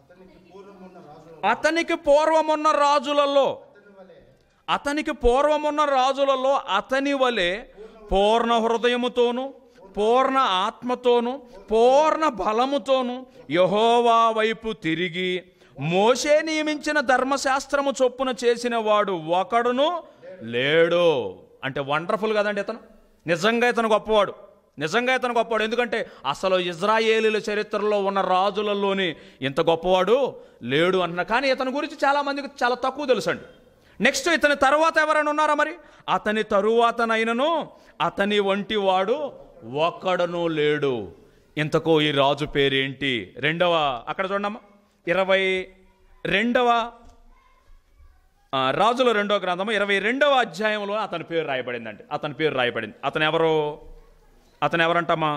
అతనికి పూర్వమున్న రాజులలో అతనికి పూర్వమున్న రాజులలో అతని వలె పూర్ణ హృదయముతోను పూర్ణ ఆత్మతోను పూర్ణ బలముతోను యహోవా వైపు తిరిగి మోషే నియమించిన ధర్మశాస్త్రము చొప్పున చేసిన వాడు ఒకడును లేడు అంటే వండర్ఫుల్ కదండి ఇతను నిజంగా ఇతను గొప్పవాడు నిజంగా ఇతను గొప్పవాడు ఎందుకంటే అసలు ఇజ్రాయేలీల చరిత్రలో ఉన్న రాజులలోని ఇంత గొప్పవాడు లేడు అన్న కానీ ఇతని గురించి చాలా మందికి చాలా తక్కువ తెలుసండి నెక్స్ట్ ఇతని తరువాత ఎవరైనా ఉన్నారా మరి అతని తరువాతనైనను అతని వంటి వాడు ఒక్కడను లేడు ఇంతకు ఈ రాజు పేరేంటి రెండవ అక్కడ చూడమ్మా ఇరవై రెండవ ఆ, రాజుల రెండవ గ్రంథము ఇరవై రెండవ అధ్యాయంలో అతని పేరు రాయబడిందండి అతని పేరు రాయబడింది అతను ఎవరు అతను ఎవరంటమ్మా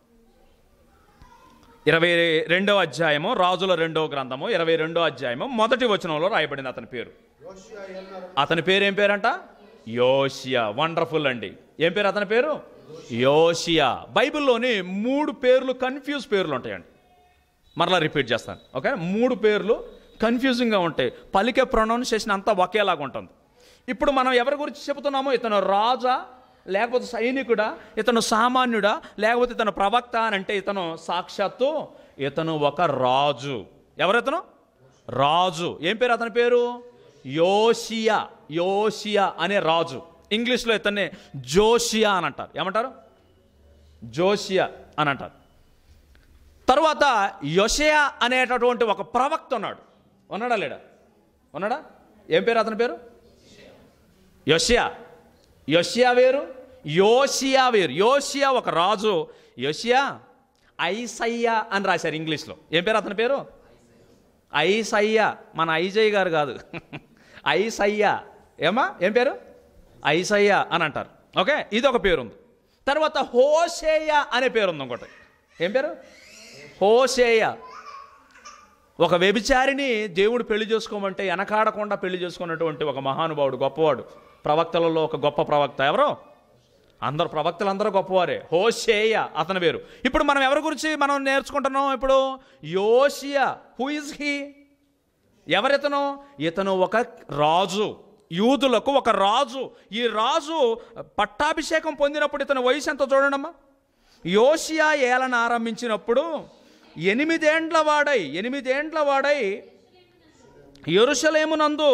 ఇరవై రెండవ అధ్యాయము రాజుల రెండవ గ్రంథము ఇరవై రెండో అధ్యాయము మొదటి వచనంలో రాయబడింది అతని పేరు యోషియా ఎన్నర అతని పేరు ఏం పేరంట యోషియా వండర్ఫుల్ అండి ఏం పేరు అతని పేరు యోషియా బైబిల్లోని మూడు పేర్లు కన్ఫ్యూజ్ పేర్లు ఉంటాయండి మరలా రిపీట్ చేస్తాను ఓకే మూడు పేర్లు కన్ఫ్యూజింగ్గా ఉంటాయి పలికే ప్రొనౌన్సియేషన్ అంతా ఒకేలాగా ఉంటుంది ఇప్పుడు మనం ఎవరి గురించి చెబుతున్నామో ఇతను రాజా లేకపోతే సైనికుడా ఇతను సామాన్యుడా లేకపోతే ఇతను ప్రవక్త అని అంటే ఇతను సాక్షాత్తు ఇతను ఒక రాజు ఎవరితను రాజు ఏం పేరు అతని పేరు యోషియా యోషియా అనే రాజు ఇంగ్లీష్లో ఇతన్ని జోషియా అని అంటారు ఏమంటారు జోషియా అని అంటారు తర్వాత యొషయా అనేటటువంటి ఒక ప్రవక్త ఉన్నాడు ఉన్నాడా లేడా ఉన్నాడా ఏం పేరు అతని పేరు యొషియా యొషియా వేరు యోషియా వేరు యోషియా ఒక రాజు యొషియా ఐసయ్యా అని రాశారు ఇంగ్లీష్లో ఏం పేరు అతని పేరు ఐసయ్యా మన ఐజయ్ గారు కాదు ఐసయ్యా ఏమా ఏం పేరు ఐసయ్య అని అంటారు ఓకే ఇది ఒక పేరు ఉంది తర్వాత హోషేయ అనే పేరు ఉంది ఇంకోటి ఏం పేరు హోషేయ ఒక వ్యభిచారిని దేవుడు పెళ్లి చేసుకోమంటే వెనకాడకుండా పెళ్లి చేసుకున్నటువంటి ఒక మహానుభావుడు గొప్పవాడు ప్రవక్తలలో ఒక గొప్ప ప్రవక్త ఎవరో అందరు ప్రవక్తలు అందరూ గొప్పవారే హోషేయ అతని పేరు ఇప్పుడు మనం ఎవరి గురించి మనం నేర్చుకుంటున్నాం ఇప్పుడు యోషియా హూ ఇస్ హీ ఎవరితను ఇతను ఒక రాజు యూదులకు ఒక రాజు ఈ రాజు పట్టాభిషేకం పొందినప్పుడు ఇతని వయసు ఎంత చూడండమ్మా యోషియా ఏలన ఆరంభించినప్పుడు ఎనిమిదేండ్ల వాడై ఎనిమిదేండ్ల వాడై ఎరుషలేమునందు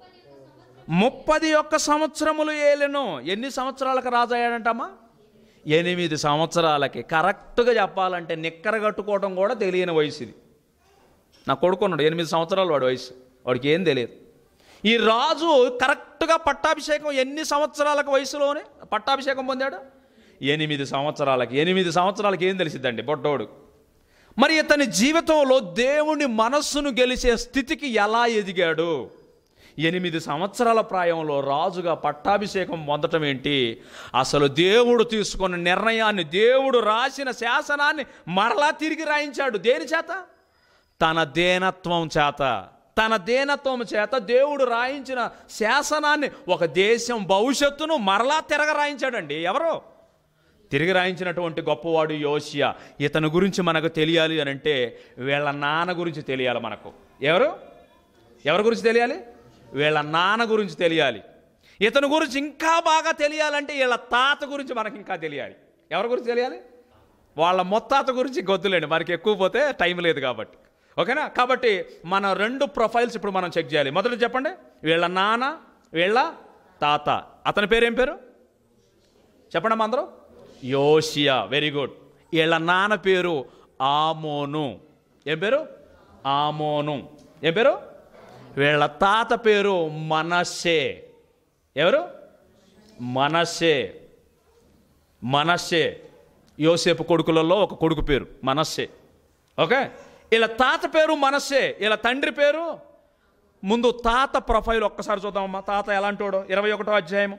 ముప్పది ఒక్క సంవత్సరములు ఏలెను ఎన్ని సంవత్సరాలకు రాజు అయ్యాడంటమ్మా ఎనిమిది సంవత్సరాలకి కరెక్ట్గా చెప్పాలంటే నిక్కర కట్టుకోవడం కూడా తెలియని వయసు ఇది నా కొడుకున్నాడు ఎనిమిది సంవత్సరాలు వాడి వయసు వాడికి ఏం తెలియదు ఈ రాజు కరెక్ట్గా పట్టాభిషేకం ఎన్ని సంవత్సరాలకు వయసులోనే పట్టాభిషేకం పొందాడు ఎనిమిది సంవత్సరాలకి ఎనిమిది సంవత్సరాలకి ఏం తెలిసిద్దండి బొడ్డోడు మరి ఇతని జీవితంలో దేవుని మనస్సును గెలిచే స్థితికి ఎలా ఎదిగాడు ఎనిమిది సంవత్సరాల ప్రాయంలో రాజుగా పట్టాభిషేకం పొందటం ఏంటి అసలు దేవుడు తీసుకున్న నిర్ణయాన్ని దేవుడు రాసిన శాసనాన్ని మరలా తిరిగి రాయించాడు దేని చేత తన దేనత్వం చేత తన దేనత్వం చేత దేవుడు రాయించిన శాసనాన్ని ఒక దేశం భవిష్యత్తును మరలా తిరగ రాయించాడండి ఎవరు తిరిగి రాయించినటువంటి గొప్పవాడు యోషియా ఇతని గురించి మనకు తెలియాలి అని అంటే వీళ్ళ నాన్న గురించి తెలియాలి మనకు ఎవరు ఎవరి గురించి తెలియాలి వీళ్ళ నాన్న గురించి తెలియాలి ఇతని గురించి ఇంకా బాగా తెలియాలంటే వీళ్ళ తాత గురించి మనకి ఇంకా తెలియాలి ఎవరి గురించి తెలియాలి వాళ్ళ మొత్తాత గురించి గొద్దులేండి మనకి ఎక్కువ పోతే టైం లేదు కాబట్టి ఓకేనా కాబట్టి మన రెండు ప్రొఫైల్స్ ఇప్పుడు మనం చెక్ చేయాలి మొదట చెప్పండి వీళ్ళ నాన్న వీళ్ళ తాత అతని పేరు ఏం పేరు చెప్పండి అమ్మా అందరూ యోషియా వెరీ గుడ్ వీళ్ళ నాన్న పేరు ఆమోను ఏం పేరు ఆమోను ఏం పేరు వీళ్ళ తాత పేరు మనస్సే ఎవరు మనస్సే మనస్సే యోసేపు కొడుకులలో ఒక కొడుకు పేరు మనస్సే ఓకే వీళ్ళ తాత పేరు మనస్సే వీళ్ళ తండ్రి పేరు ముందు తాత ప్రొఫైల్ ఒక్కసారి చూద్దామమ్మా తాత ఎలాంటోడు ఇరవై ఒకటో అధ్యాయము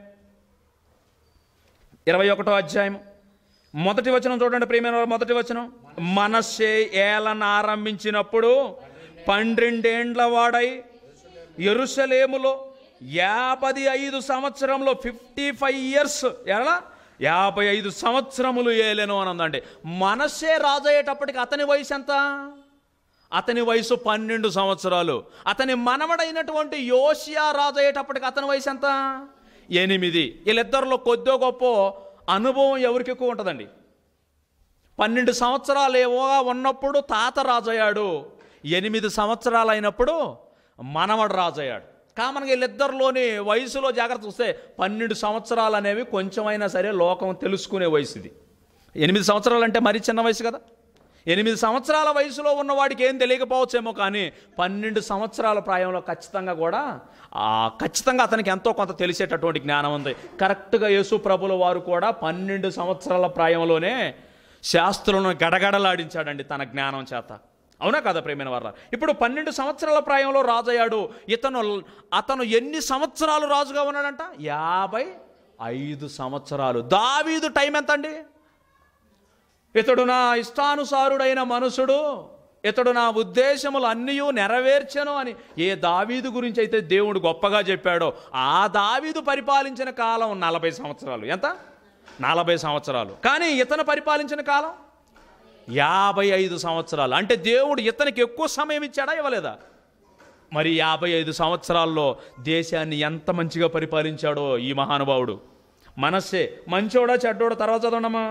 ఇరవై ఒకటో అధ్యాయం మొదటి వచనం చూడండి ప్రియమైన వారు, మొదటి వచనం మనస్సే ఏలన ఆరంభించినప్పుడు పన్నెండేండ్ల వాడై ఎరుసలేములో యాభై ఐదు సంవత్సరంలో ఫిఫ్టీ ఫైవ్ ఇయర్స్ ఎలా యాభై ఐదు సంవత్సరములు ఏలేను అని ఉందండి మనస్సే రాజు అయ్యేటప్పటికి అతని వయసు ఎంత అతని వయసు పన్నెండు సంవత్సరాలు అతని మనవడైనటువంటి యోషియా రాజు అయ్యేటప్పటికి అతని వయసు ఎంత ఎనిమిది వీళ్ళిద్దరిలో కొద్దో గొప్ప అనుభవం ఎవరికి ఎక్కువ ఉంటుందండి పన్నెండు సంవత్సరాలు ఏవో ఉన్నప్పుడు తాత రాజయ్యాడు ఎనిమిది సంవత్సరాలు అయినప్పుడు మనవడు రాజయ్యాడు కామన్గా వీళ్ళిద్దరిలోని వయసులో జాగ్రత్త చూస్తే పన్నెండు సంవత్సరాలు అనేవి కొంచెమైనా సరే లోకం తెలుసుకునే వయసు ఇది ఎనిమిది సంవత్సరాలు అంటే మరీ చిన్న వయసు కదా ఎనిమిది సంవత్సరాల వయసులో ఉన్నవాడికి ఏం తెలియకపోవచ్చేమో కానీ పన్నెండు సంవత్సరాల ప్రాయంలో ఖచ్చితంగా కూడా ఆ ఖచ్చితంగా అతనికి ఎంతో కొంత తెలిసేటటువంటి జ్ఞానం ఉంది కరెక్ట్గా యేసు ప్రభుల వారు కూడా పన్నెండు సంవత్సరాల ప్రాయంలోనే శాస్త్రులను గడగడలాడించాడండి తన జ్ఞానం చేత అవునా కదా ప్రేమైన వారు ఇప్పుడు పన్నెండు సంవత్సరాల ప్రాయంలో రాజయ్యాడు ఇతను అతను ఎన్ని సంవత్సరాలు రాజుగా ఉన్నాడంట యాభై ఐదు సంవత్సరాలు దావీదు టైం ఎంత అండి ఇతడు నా ఇష్టానుసారుడైన మనుషుడు ఇతడు నా ఉద్దేశములు అన్నీ నెరవేర్చను అని ఏ దావీదు గురించి అయితే దేవుడు గొప్పగా చెప్పాడో ఆ దావీదు పరిపాలించిన కాలం నలభై సంవత్సరాలు ఎంత నలభై సంవత్సరాలు కానీ ఇతను పరిపాలించిన కాలం యాభై ఐదు సంవత్సరాలు అంటే దేవుడు ఇతనికి ఎక్కువ సమయం ఇచ్చాడా ఇవ్వలేదా మరి యాభై ఐదు సంవత్సరాల్లో దేశాన్ని ఎంత మంచిగా పరిపాలించాడో ఈ మహానుభావుడు మనస్సే మంచోడా చెడ్డోడా తర్వాత చదవడమా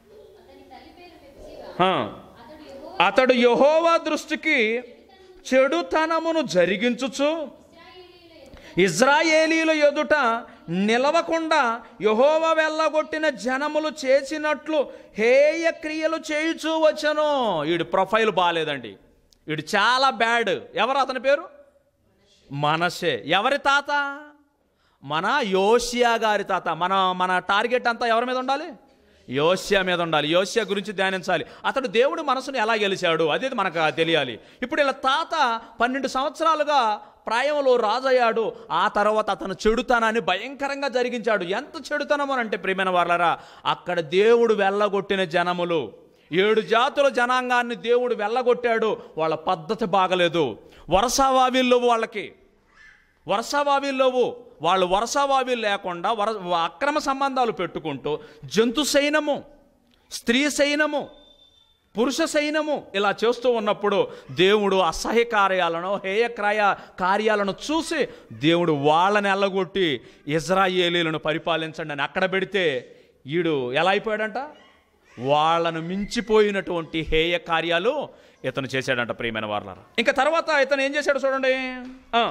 ఆ. అతడు యహోవా దృష్టికి చెడుతనమును జరిగించుచు ఇజ్రాయేలీల ఎదుట నిలవకుండా యహోవ వెళ్ళగొట్టిన జనములు చేసినట్లు హేయ క్రియలు చేయుచూ వచ్చను వీడి ప్రొఫైల్ బాగాలేదండి వీడు చాలా బ్యాడ్ ఎవరు అతని పేరు మనసే ఎవరి తాత మన యోషియా గారి తాత మన మన టార్గెట్ అంతా ఎవరి మీద ఉండాలి యోస్య మీద ఉండాలి యోస్య గురించి ధ్యానించాలి అతడు దేవుడి మనసును ఎలా గెలిచాడు అనేది మనకు తెలియాలి ఇప్పుడు ఇలా తాత పన్నెండు సంవత్సరాలుగా ప్రాయంలో రాజయ్యాడు ఆ తర్వాత అతను చెడుతనాన్ని భయంకరంగా జరిగించాడు ఎంత చెడుతనం అని అంటే ప్రియమైన వాళ్ళరా అక్కడ దేవుడు వెళ్ళగొట్టిన జనములు ఏడు జాతుల జనాంగాన్ని దేవుడు వెళ్ళగొట్టాడు వాళ్ళ పద్ధతి బాగలేదు వరసావావిల్లో వాళ్ళకి వరసవావిల్లోవు వాళ్ళు వరసవావి లేకుండా వర అక్రమ సంబంధాలు పెట్టుకుంటూ జంతు సైనము స్త్రీ సైనము పురుష సైనము ఇలా చేస్తూ ఉన్నప్పుడు దేవుడు అసహ్య కార్యాలను హేయక్రాయ కార్యాలను చూసి దేవుడు వాళ్ళని ఎల్లగొట్టి ఇజ్రాయేలీలను పరిపాలించండి అని అక్కడ పెడితే ఈడు ఎలా అయిపోయాడంట వాళ్ళను మించిపోయినటువంటి హేయ కార్యాలు ఇతను చేశాడంట ప్రియమైన వాళ్ళ ఇంకా తర్వాత ఇతను ఏం చేశాడు చూడండి ఆ.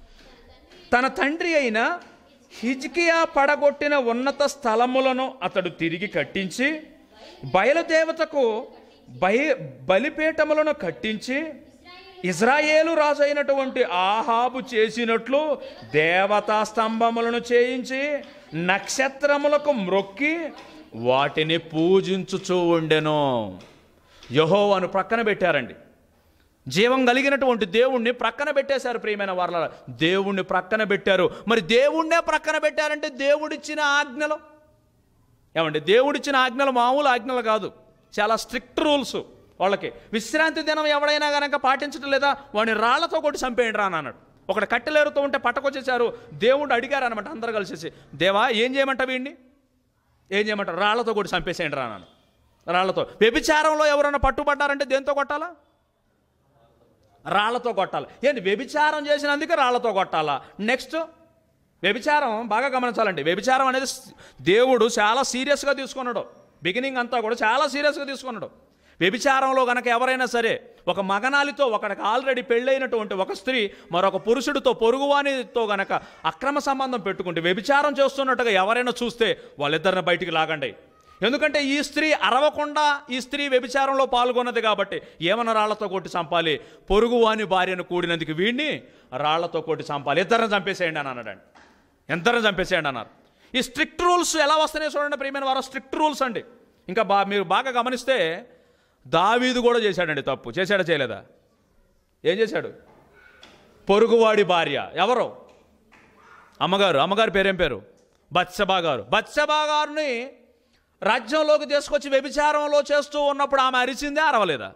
తన తండ్రి అయిన హిజ్కియా పడగొట్టిన ఉన్నత స్థలములను అతడు తిరిగి కట్టించి బయలుదేవతకు బయ బలిపీఠములను కట్టించి ఇజ్రాయేలు రాజు అయినటువంటి ఆహాబు చేసినట్లు దేవతా స్తంభములను చేయించి నక్షత్రములకు మ్రొక్కి వాటిని పూజించుచూ ఉండెను యహోవాను ప్రక్కన పెట్టారండి జీవం కలిగినటువంటి దేవుణ్ణి ప్రక్కన పెట్టేశారు ప్రియమైన వాళ్ళ దేవుణ్ణి ప్రక్కన పెట్టారు మరి దేవుణ్ణే ప్రక్కన పెట్టారంటే దేవుడిచ్చిన ఆజ్ఞలు ఏమండి దేవుడిచ్చిన ఆజ్ఞలు మామూలు ఆజ్ఞలు కాదు చాలా స్ట్రిక్ట్ రూల్స్ వాళ్ళకి విశ్రాంతి దినం ఎవడైనా కనుక పాటించడం లేదా వాడిని రాళ్లతో కొట్టి చంపేయండి రా అని అన్నాడు ఒకటి కట్టెలేరుతూ ఉంటే పట్టకొచ్చేసారు దేవుడు అడిగారు అనమాట అందరు కలిసేసి దేవా ఏం చేయమంటావు వీడిని ఏం చేయమంటారు రాళ్లతో కొట్టి చంపేసేయండి రా అన్నాను రాళ్లతో వ్యభిచారంలో ఎవరైనా పట్టుబడ్డారంటే దేంతో కొట్టాలా రాళ్లతో కొట్టాలి ఏంటి వ్యభిచారం చేసినందుకే రాళ్లతో కొట్టాలా నెక్స్ట్ వ్యభిచారం బాగా గమనించాలండి వ్యభిచారం అనేది స్- దేవుడు చాలా సీరియస్గా తీసుకున్నాడు బిగినింగ్ అంతా కూడా చాలా సీరియస్గా తీసుకున్నాడు వ్యభిచారంలో గనక ఎవరైనా సరే ఒక మగనాలితో ఒకడికి ఆల్రెడీ పెళ్ళైనటువంటి ఒక స్త్రీ మరొక పురుషుడితో పొరుగువానితో గనక అక్రమ సంబంధం పెట్టుకుంటే వ్యభిచారం చేస్తున్నట్టుగా ఎవరైనా చూస్తే వాళ్ళిద్దరిని బయటికి లాగండి ఎందుకంటే ఈ స్త్రీ అరవకుండా ఈ స్త్రీ వ్యభిచారంలో పాల్గొన్నది కాబట్టి ఏమన్నా రాళ్లతో కొట్టి చంపాలి పొరుగువాని భార్యను కూడినందుకు వీడిని రాళ్లతో కొట్టి చంపాలి ఇద్దరిని చంపేసేయండి అని అన్నాడండి ఇద్దరిని చంపేసేయండి అన్నారు ఈ స్ట్రిక్ట్ రూల్స్ ఎలా వస్తున్నాయి చూడండి ప్రియమైన వారు స్ట్రిక్ట్ రూల్స్ అండి ఇంకా బా మీరు బాగా గమనిస్తే దావీదు కూడా చేశాడండి తప్పు చేశాడా చేయలేదా ఏం చేశాడు పొరుగువాడి భార్య ఎవరు అమ్మగారు అమ్మగారి పేరేం పేరు బత్సబా గారు బత్సబా గారిని రాజ్యంలోకి తీసుకొచ్చి వ్యభిచారంలో చేస్తూ ఉన్నప్పుడు ఆమె అరిచిందే అరవలేదా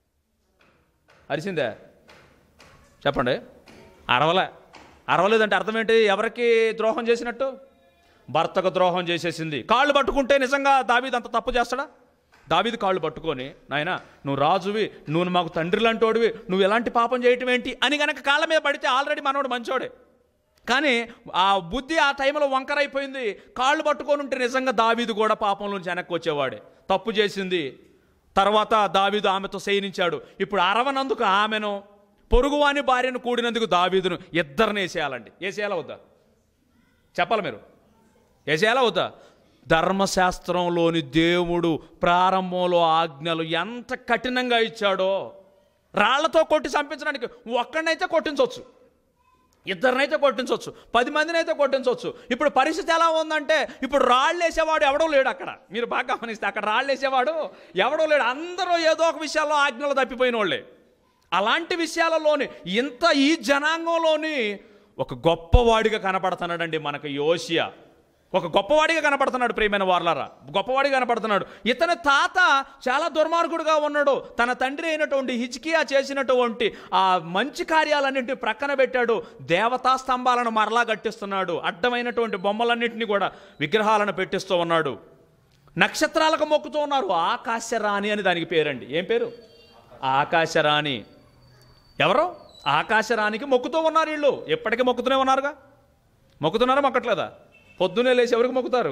అరిచిందే చెప్పండి అరవలే అరవలేదంటే అర్థం ఏంటి ఎవరికి ద్రోహం చేసినట్టు భర్తకు ద్రోహం చేసేసింది కాళ్ళు పట్టుకుంటే నిజంగా దావీదు అంత తప్పు చేస్తాడా దావీదు కాళ్ళు పట్టుకొని నాయనా నువ్వు రాజువి నువ్వు మాకు తండ్రి లాంటోడివి నువ్వు ఎలాంటి పాపం చేయటం ఏంటి అని గనక కాళ్ళ మీద పడితే ఆల్రెడీ మనోడు మంచోడే కానీ ఆ బుద్ధి ఆ టైంలో వంకరైపోయింది కాళ్ళు పట్టుకొని ఉంటే నిజంగా దావీదు కూడా పాపంలోంచి వెనక్కి వచ్చేవాడే తప్పు చేసింది తర్వాత దావీదు ఆమెతో శయనించాడు ఇప్పుడు అరవనందుకు ఆమెను పొరుగువాని భార్యను కూడినందుకు దావీదును ఇద్దరిని వేసేయాలండి వేసేయాలా వద్దా చెప్పాలి మీరు వేసేయాలా వద్దా ధర్మశాస్త్రంలోని దేవుడు ప్రారంభంలో ఆజ్ఞలు ఎంత కఠినంగా ఇచ్చాడో రాళ్లతో కొట్టి చంపించడానికి ఒక్కడినైతే కొట్టించవచ్చు ఇద్దరినైతే కొట్టించవచ్చు పది మందిని అయితే కొట్టించవచ్చు ఇప్పుడు పరిస్థితి ఎలా ఉందంటే ఇప్పుడు రాళ్ళు వేసేవాడు ఎవడో లేడు అక్కడ మీరు బాగా గమనిస్తే అక్కడ రాళ్ళు వేసేవాడు ఎవడో లేడు అందరూ ఏదో ఒక విషయాల్లో ఆజ్ఞలు తప్పిపోయిన వాళ్ళే అలాంటి విషయాలలోని ఇంత ఈ జనాంగంలోని ఒక గొప్పవాడిగా కనపడుతున్నాడండి మనకు యోషియా ఒక గొప్పవాడిగా కనపడుతున్నాడు ప్రియమైన వార్లారా గొప్పవాడిగా కనపడుతున్నాడు ఇతని తాత చాలా దుర్మార్గుడుగా ఉన్నాడు తన తండ్రి అయినటువంటి హిచ్కియా చేసినటువంటి ఆ మంచి కార్యాలన్నింటినీ ప్రక్కన పెట్టాడు దేవతా స్తంభాలను మరలా కట్టిస్తున్నాడు అడ్డమైనటువంటి బొమ్మలన్నింటినీ కూడా విగ్రహాలను పెట్టిస్తూ ఉన్నాడు నక్షత్రాలకు మొక్కుతూ ఉన్నారు ఆకాశరాణి అని దానికి పేరండి ఏం పేరు ఆకాశరాణి ఎవరు ఆకాశరాణికి మొక్కుతూ ఉన్నారు వీళ్ళు ఎప్పటికీ మొక్కుతూనే ఉన్నారుగా మొక్కుతున్నారా మొక్కట్లేదా పొద్దున్నే లేచి ఎవరికి మొక్కుతారు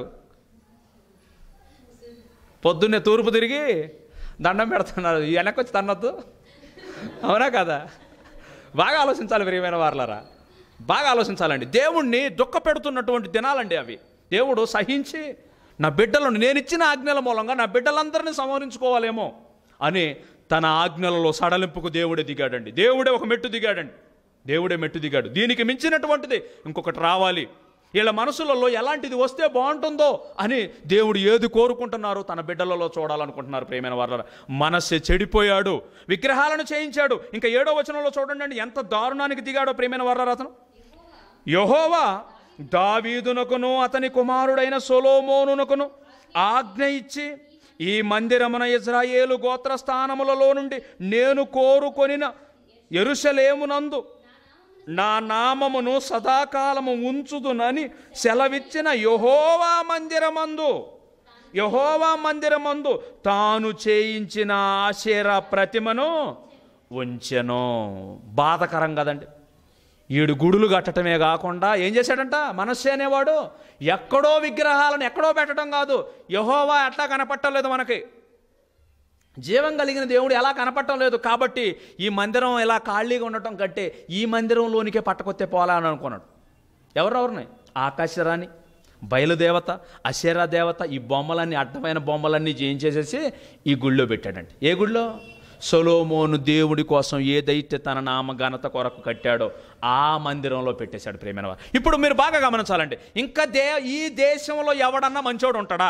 పొద్దున్నే తూర్పు తిరిగి దండం పెడుతున్నారు ఈ వెనక్కి వచ్చి తన్నొద్దు అవునా కదా బాగా ఆలోచించాలి ప్రియమైన వార్లారా బాగా ఆలోచించాలండి దేవుణ్ణి దుఃఖ పెడుతున్నటువంటి దినాలండి అవి దేవుడు సహించి నా బిడ్డలను నేను ఇచ్చిన ఆజ్ఞల మూలంగా నా బిడ్డలందరినీ సంహరించుకోవాలేమో అని తన ఆజ్ఞలలో సడలింపుకు దేవుడే దిగాడండి దేవుడే ఒక మెట్టు దిగాడండి దేవుడే మెట్టు దిగాడు దీనికి మించినటువంటిది ఇంకొకటి రావాలి వీళ్ళ మనసులలో ఎలాంటిది వస్తే బాగుంటుందో అని దేవుడు ఏది కోరుకుంటున్నారో తన బిడ్డలలో చూడాలనుకుంటున్నారు ప్రేమైన వాళ్ళ మనస్సే చెడిపోయాడు విగ్రహాలను చేయించాడు ఇంకా ఏడో వచనంలో చూడండి అండి ఎంత దారుణానికి దిగాడో ప్రేమైన వాళ్ళ అతను యహోవా దావీదునకును అతని కుమారుడైన సొలోమోనునకును ఆజ్ఞ ఇచ్చి ఈ మందిరమున ఇజ్రాయేలు గోత్ర స్థానములలో నుండి నేను కోరుకొనిన ఎరుసలేమునందు నా నామమును సదాకాలము ఉంచుదునని సెలవిచ్చిన యహోవా మందిరమందు యహోవా మందిరమందు తాను చేయించిన ఆశేర ప్రతిమను ఉంచెను బాధకరం కదండి ఈడు గుడులు కట్టడమే కాకుండా ఏం చేశాడంట మనస్సు అనేవాడు ఎక్కడో విగ్రహాలను ఎక్కడో పెట్టడం కాదు యహోవా ఎట్లా కనపట్టలేదు మనకి జీవం కలిగిన దేవుడు ఎలా కనపడటం లేదు కాబట్టి ఈ మందిరం ఇలా ఖాళీగా ఉండటం కంటే ఈ మందిరంలోనికే పట్టకొత్తే పోలా అని అనుకున్నాడు ఎవరెవరిని ఆకాశరాణి బయలుదేవత అశేరా దేవత ఈ బొమ్మలన్నీ అడ్డమైన బొమ్మలన్నీ చేయించేసేసి ఈ గుళ్ళో పెట్టాడండి ఏ గుళ్ళో సొలోమోను దేవుడి కోసం ఏదైతే తన నామ ఘనత కొరకు కట్టాడో ఆ మందిరంలో పెట్టేశాడు ప్రేమైన వారు ఇప్పుడు మీరు బాగా గమనించాలండి ఇంకా దే ఈ దేశంలో ఎవడన్నా మంచోడు ఉంటాడా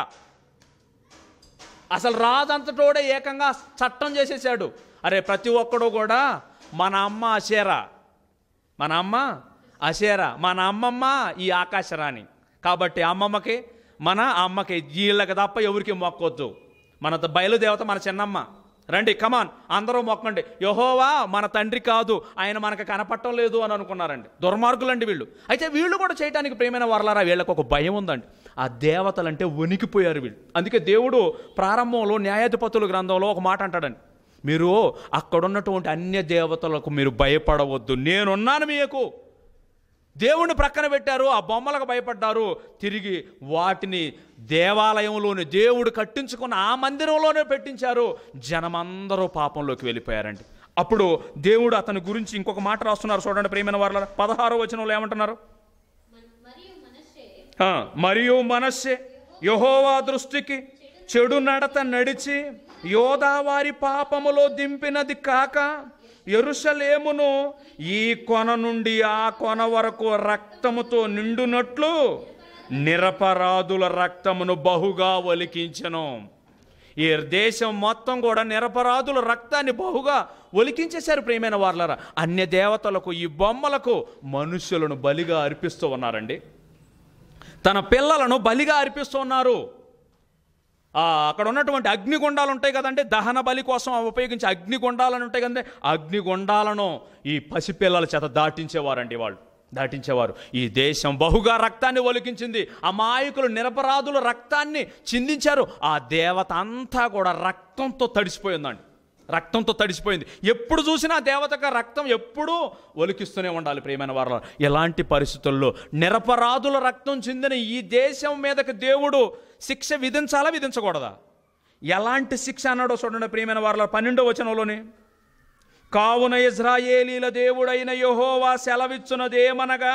అసలు రాజంతటోడే ఏకంగా చట్టం చేసేసాడు అరే ప్రతి ఒక్కడు కూడా మన అమ్మ అశేరా మన అమ్మ అశేరా మన అమ్మమ్మ ఈ ఆకాశరాణి కాబట్టి అమ్మమ్మకి మన అమ్మకి వీళ్ళకి తప్ప ఎవరికి మొక్కొద్దు మన త- బయలుదేవత మన చిన్నమ్మ రండి కమాన్ అందరూ మొక్కండి యహోవా మన తండ్రి కాదు ఆయన మనకు కనపట్టం లేదు అని అనుకున్నారండి దుర్మార్గులండి వీళ్ళు అయితే వీళ్ళు కూడా చేయడానికి ప్రేమైన వర్లారా వీళ్ళకు ఒక భయం ఉందండి ఆ దేవతలంటే వణికిపోయారు వీళ్ళు అందుకే దేవుడు ప్రారంభంలో న్యాయాధిపతుల గ్రంథంలో ఒక మాట అంటాడండి మీరు అక్కడున్నటువంటి అన్య దేవతలకు మీరు భయపడవద్దు నేనున్నాను మీకు దేవుణ్ణి ప్రక్కన పెట్టారు ఆ బొమ్మలకు భయపడ్డారు తిరిగి వాటిని దేవాలయంలోని దేవుడు కట్టించుకున్న ఆ మందిరంలోనే పెట్టించారు జనమందరూ పాపంలోకి వెళ్ళిపోయారండి అప్పుడు దేవుడు అతని గురించి ఇంకొక మాట రాస్తున్నారు చూడండి ప్రేమైన వాళ్ళ పదహారో వచనంలో ఏమంటున్నారు మరియు మనషే ఆ, మరియు మనస్సే యహోవా దృష్టికి చెడు నడత నడిచి యోదావారి పాపములో దింపినది కాక ఎరుసలేమును ఈ కొన నుండి ఆ కొన వరకు రక్తముతో నిండునట్లు నిరపరాధుల రక్తమును బహుగా ఒలికించెను ఈ దేశం మొత్తం కూడా నిరపరాధుల రక్తాన్ని బహుగా ఒలికించేశారు ప్రియమైన వాళ్ళరా అన్య దేవతలకు ఈ బొమ్మలకు మనుష్యులను బలిగా అర్పిస్తూ ఉన్నారండి తన పిల్లలను బలిగా అర్పిస్తున్నారు ఆ, అక్కడ ఉన్నటువంటి అగ్నిగుండాలు ఉంటాయి కదండి దహన బలి కోసం ఉపయోగించే అగ్నిగుండాలను ఉంటాయి కదండి అగ్నిగుండాలను ఈ పసిపిల్లల చేత దాటించేవారండి వాళ్ళు దాటించేవారు ఈ దేశం బహుగా రక్తాన్ని ఒలికించింది అమాయకులు నిరపరాధుల రక్తాన్ని చిందించారు ఆ దేవత అంతా కూడా రక్తంతో తడిసిపోయిందండి రక్తంతో తడిసిపోయింది ఎప్పుడు చూసినా దేవతగా రక్తం ఎప్పుడూ ఒలికిస్తూనే ఉండాలి ప్రియమైన వారు ఎలాంటి పరిస్థితుల్లో నిరపరాధుల రక్తం చెందిన ఈ దేశం మీదకి దేవుడు శిక్ష విధించాలా విధించకూడదా ఎలాంటి శిక్ష అన్నాడో చూడండి ప్రియమైన వారు పన్నెండో వచనంలోని కావున ఇజ్రాయేలీల దేవుడైన యెహోవా సెలవిచ్చున్నదేమనగా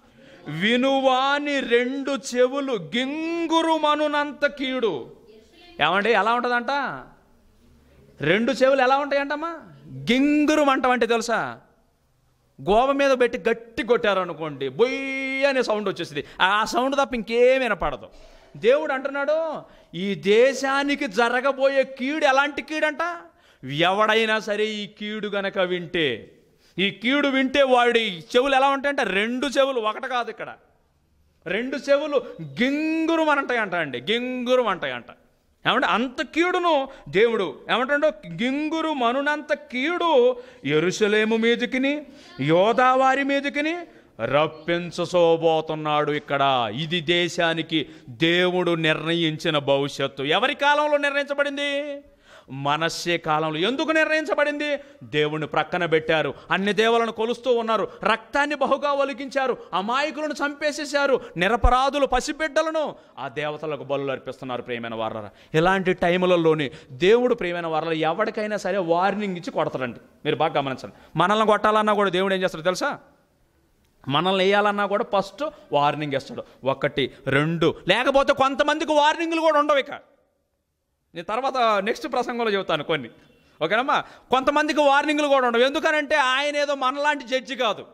వినువాని రెండు చెవులు గింగురుమనునంత కీడు ఏమండి ఎలా ఉంటుందంట రెండు చెవులు ఎలా ఉంటాయంటమ్మా గింగురు మంటమంటే తెలుసా గోవ మీద పెట్టి గట్టి కొట్టారనుకోండి బొయ్య అనే సౌండ్ వచ్చేసింది ఆ సౌండ్ తప్ప ఇంకేం వినపడదు దేవుడు అంటున్నాడు ఈ దేశానికి జరగబోయే కీడు ఎలాంటి కీడంట ఎవడైనా సరే ఈ కీడు గనక వింటే ఈ కీడు వింటే వాడి చెవులు ఎలా ఉంటాయంటే రెండు చెవులు ఒకటి కాదు ఇక్కడ రెండు చెవులు గింగురు అంటాయంట అండి గింగురు అంటాయంట ఏమంటే అంత కీడును దేవుడు ఏమంటాడో గింగురు మనునంత కీడు ఎరుసలేము మీదకిని యోదావారి మీదకిని రప్పించసోబోతున్నాడు ఇక్కడ ఇది దేశానికి దేవుడు నిర్ణయించిన భవిష్యత్తు ఎవరి కాలంలో నిర్ణయించబడింది మనస్సే కాలంలో ఎందుకు నిర్ణయించబడింది దేవుణ్ణి ప్రక్కన పెట్టారు అన్ని దేవులను కొలుస్తూ ఉన్నారు రక్తాన్ని బహుగా ఒలికించారు అమాయకులను చంపేసేశారు నిరపరాధులు పసిబిడ్డలను ఆ దేవతలకు బలు అర్పిస్తున్నారు ప్రియమైన వారల ఇలాంటి టైములలోని దేవుడు ప్రియమైన వారల ఎవరికైనా సరే వార్నింగ్ ఇచ్చి కొడతాడండి మీరు బాగా గమనించండి మనల్ని కొట్టాలన్నా కూడా దేవుడు ఏం చేస్తాడు తెలుసా మనల్ని వేయాలన్నా కూడా ఫస్ట్ వార్నింగ్ ఇస్తాడు ఒకటి రెండు లేకపోతే కొంతమందికి వార్నింగ్లు కూడా ఉండవు ఇక నేను తర్వాత నెక్స్ట్ ప్రసంగంలో చెబుతాను కొన్ని ఓకేనమ్మా కొంతమందికి వార్నింగ్లు కూడా ఉండవు ఎందుకనంటే ఆయన ఏదో మనలాంటి జడ్జి కాదు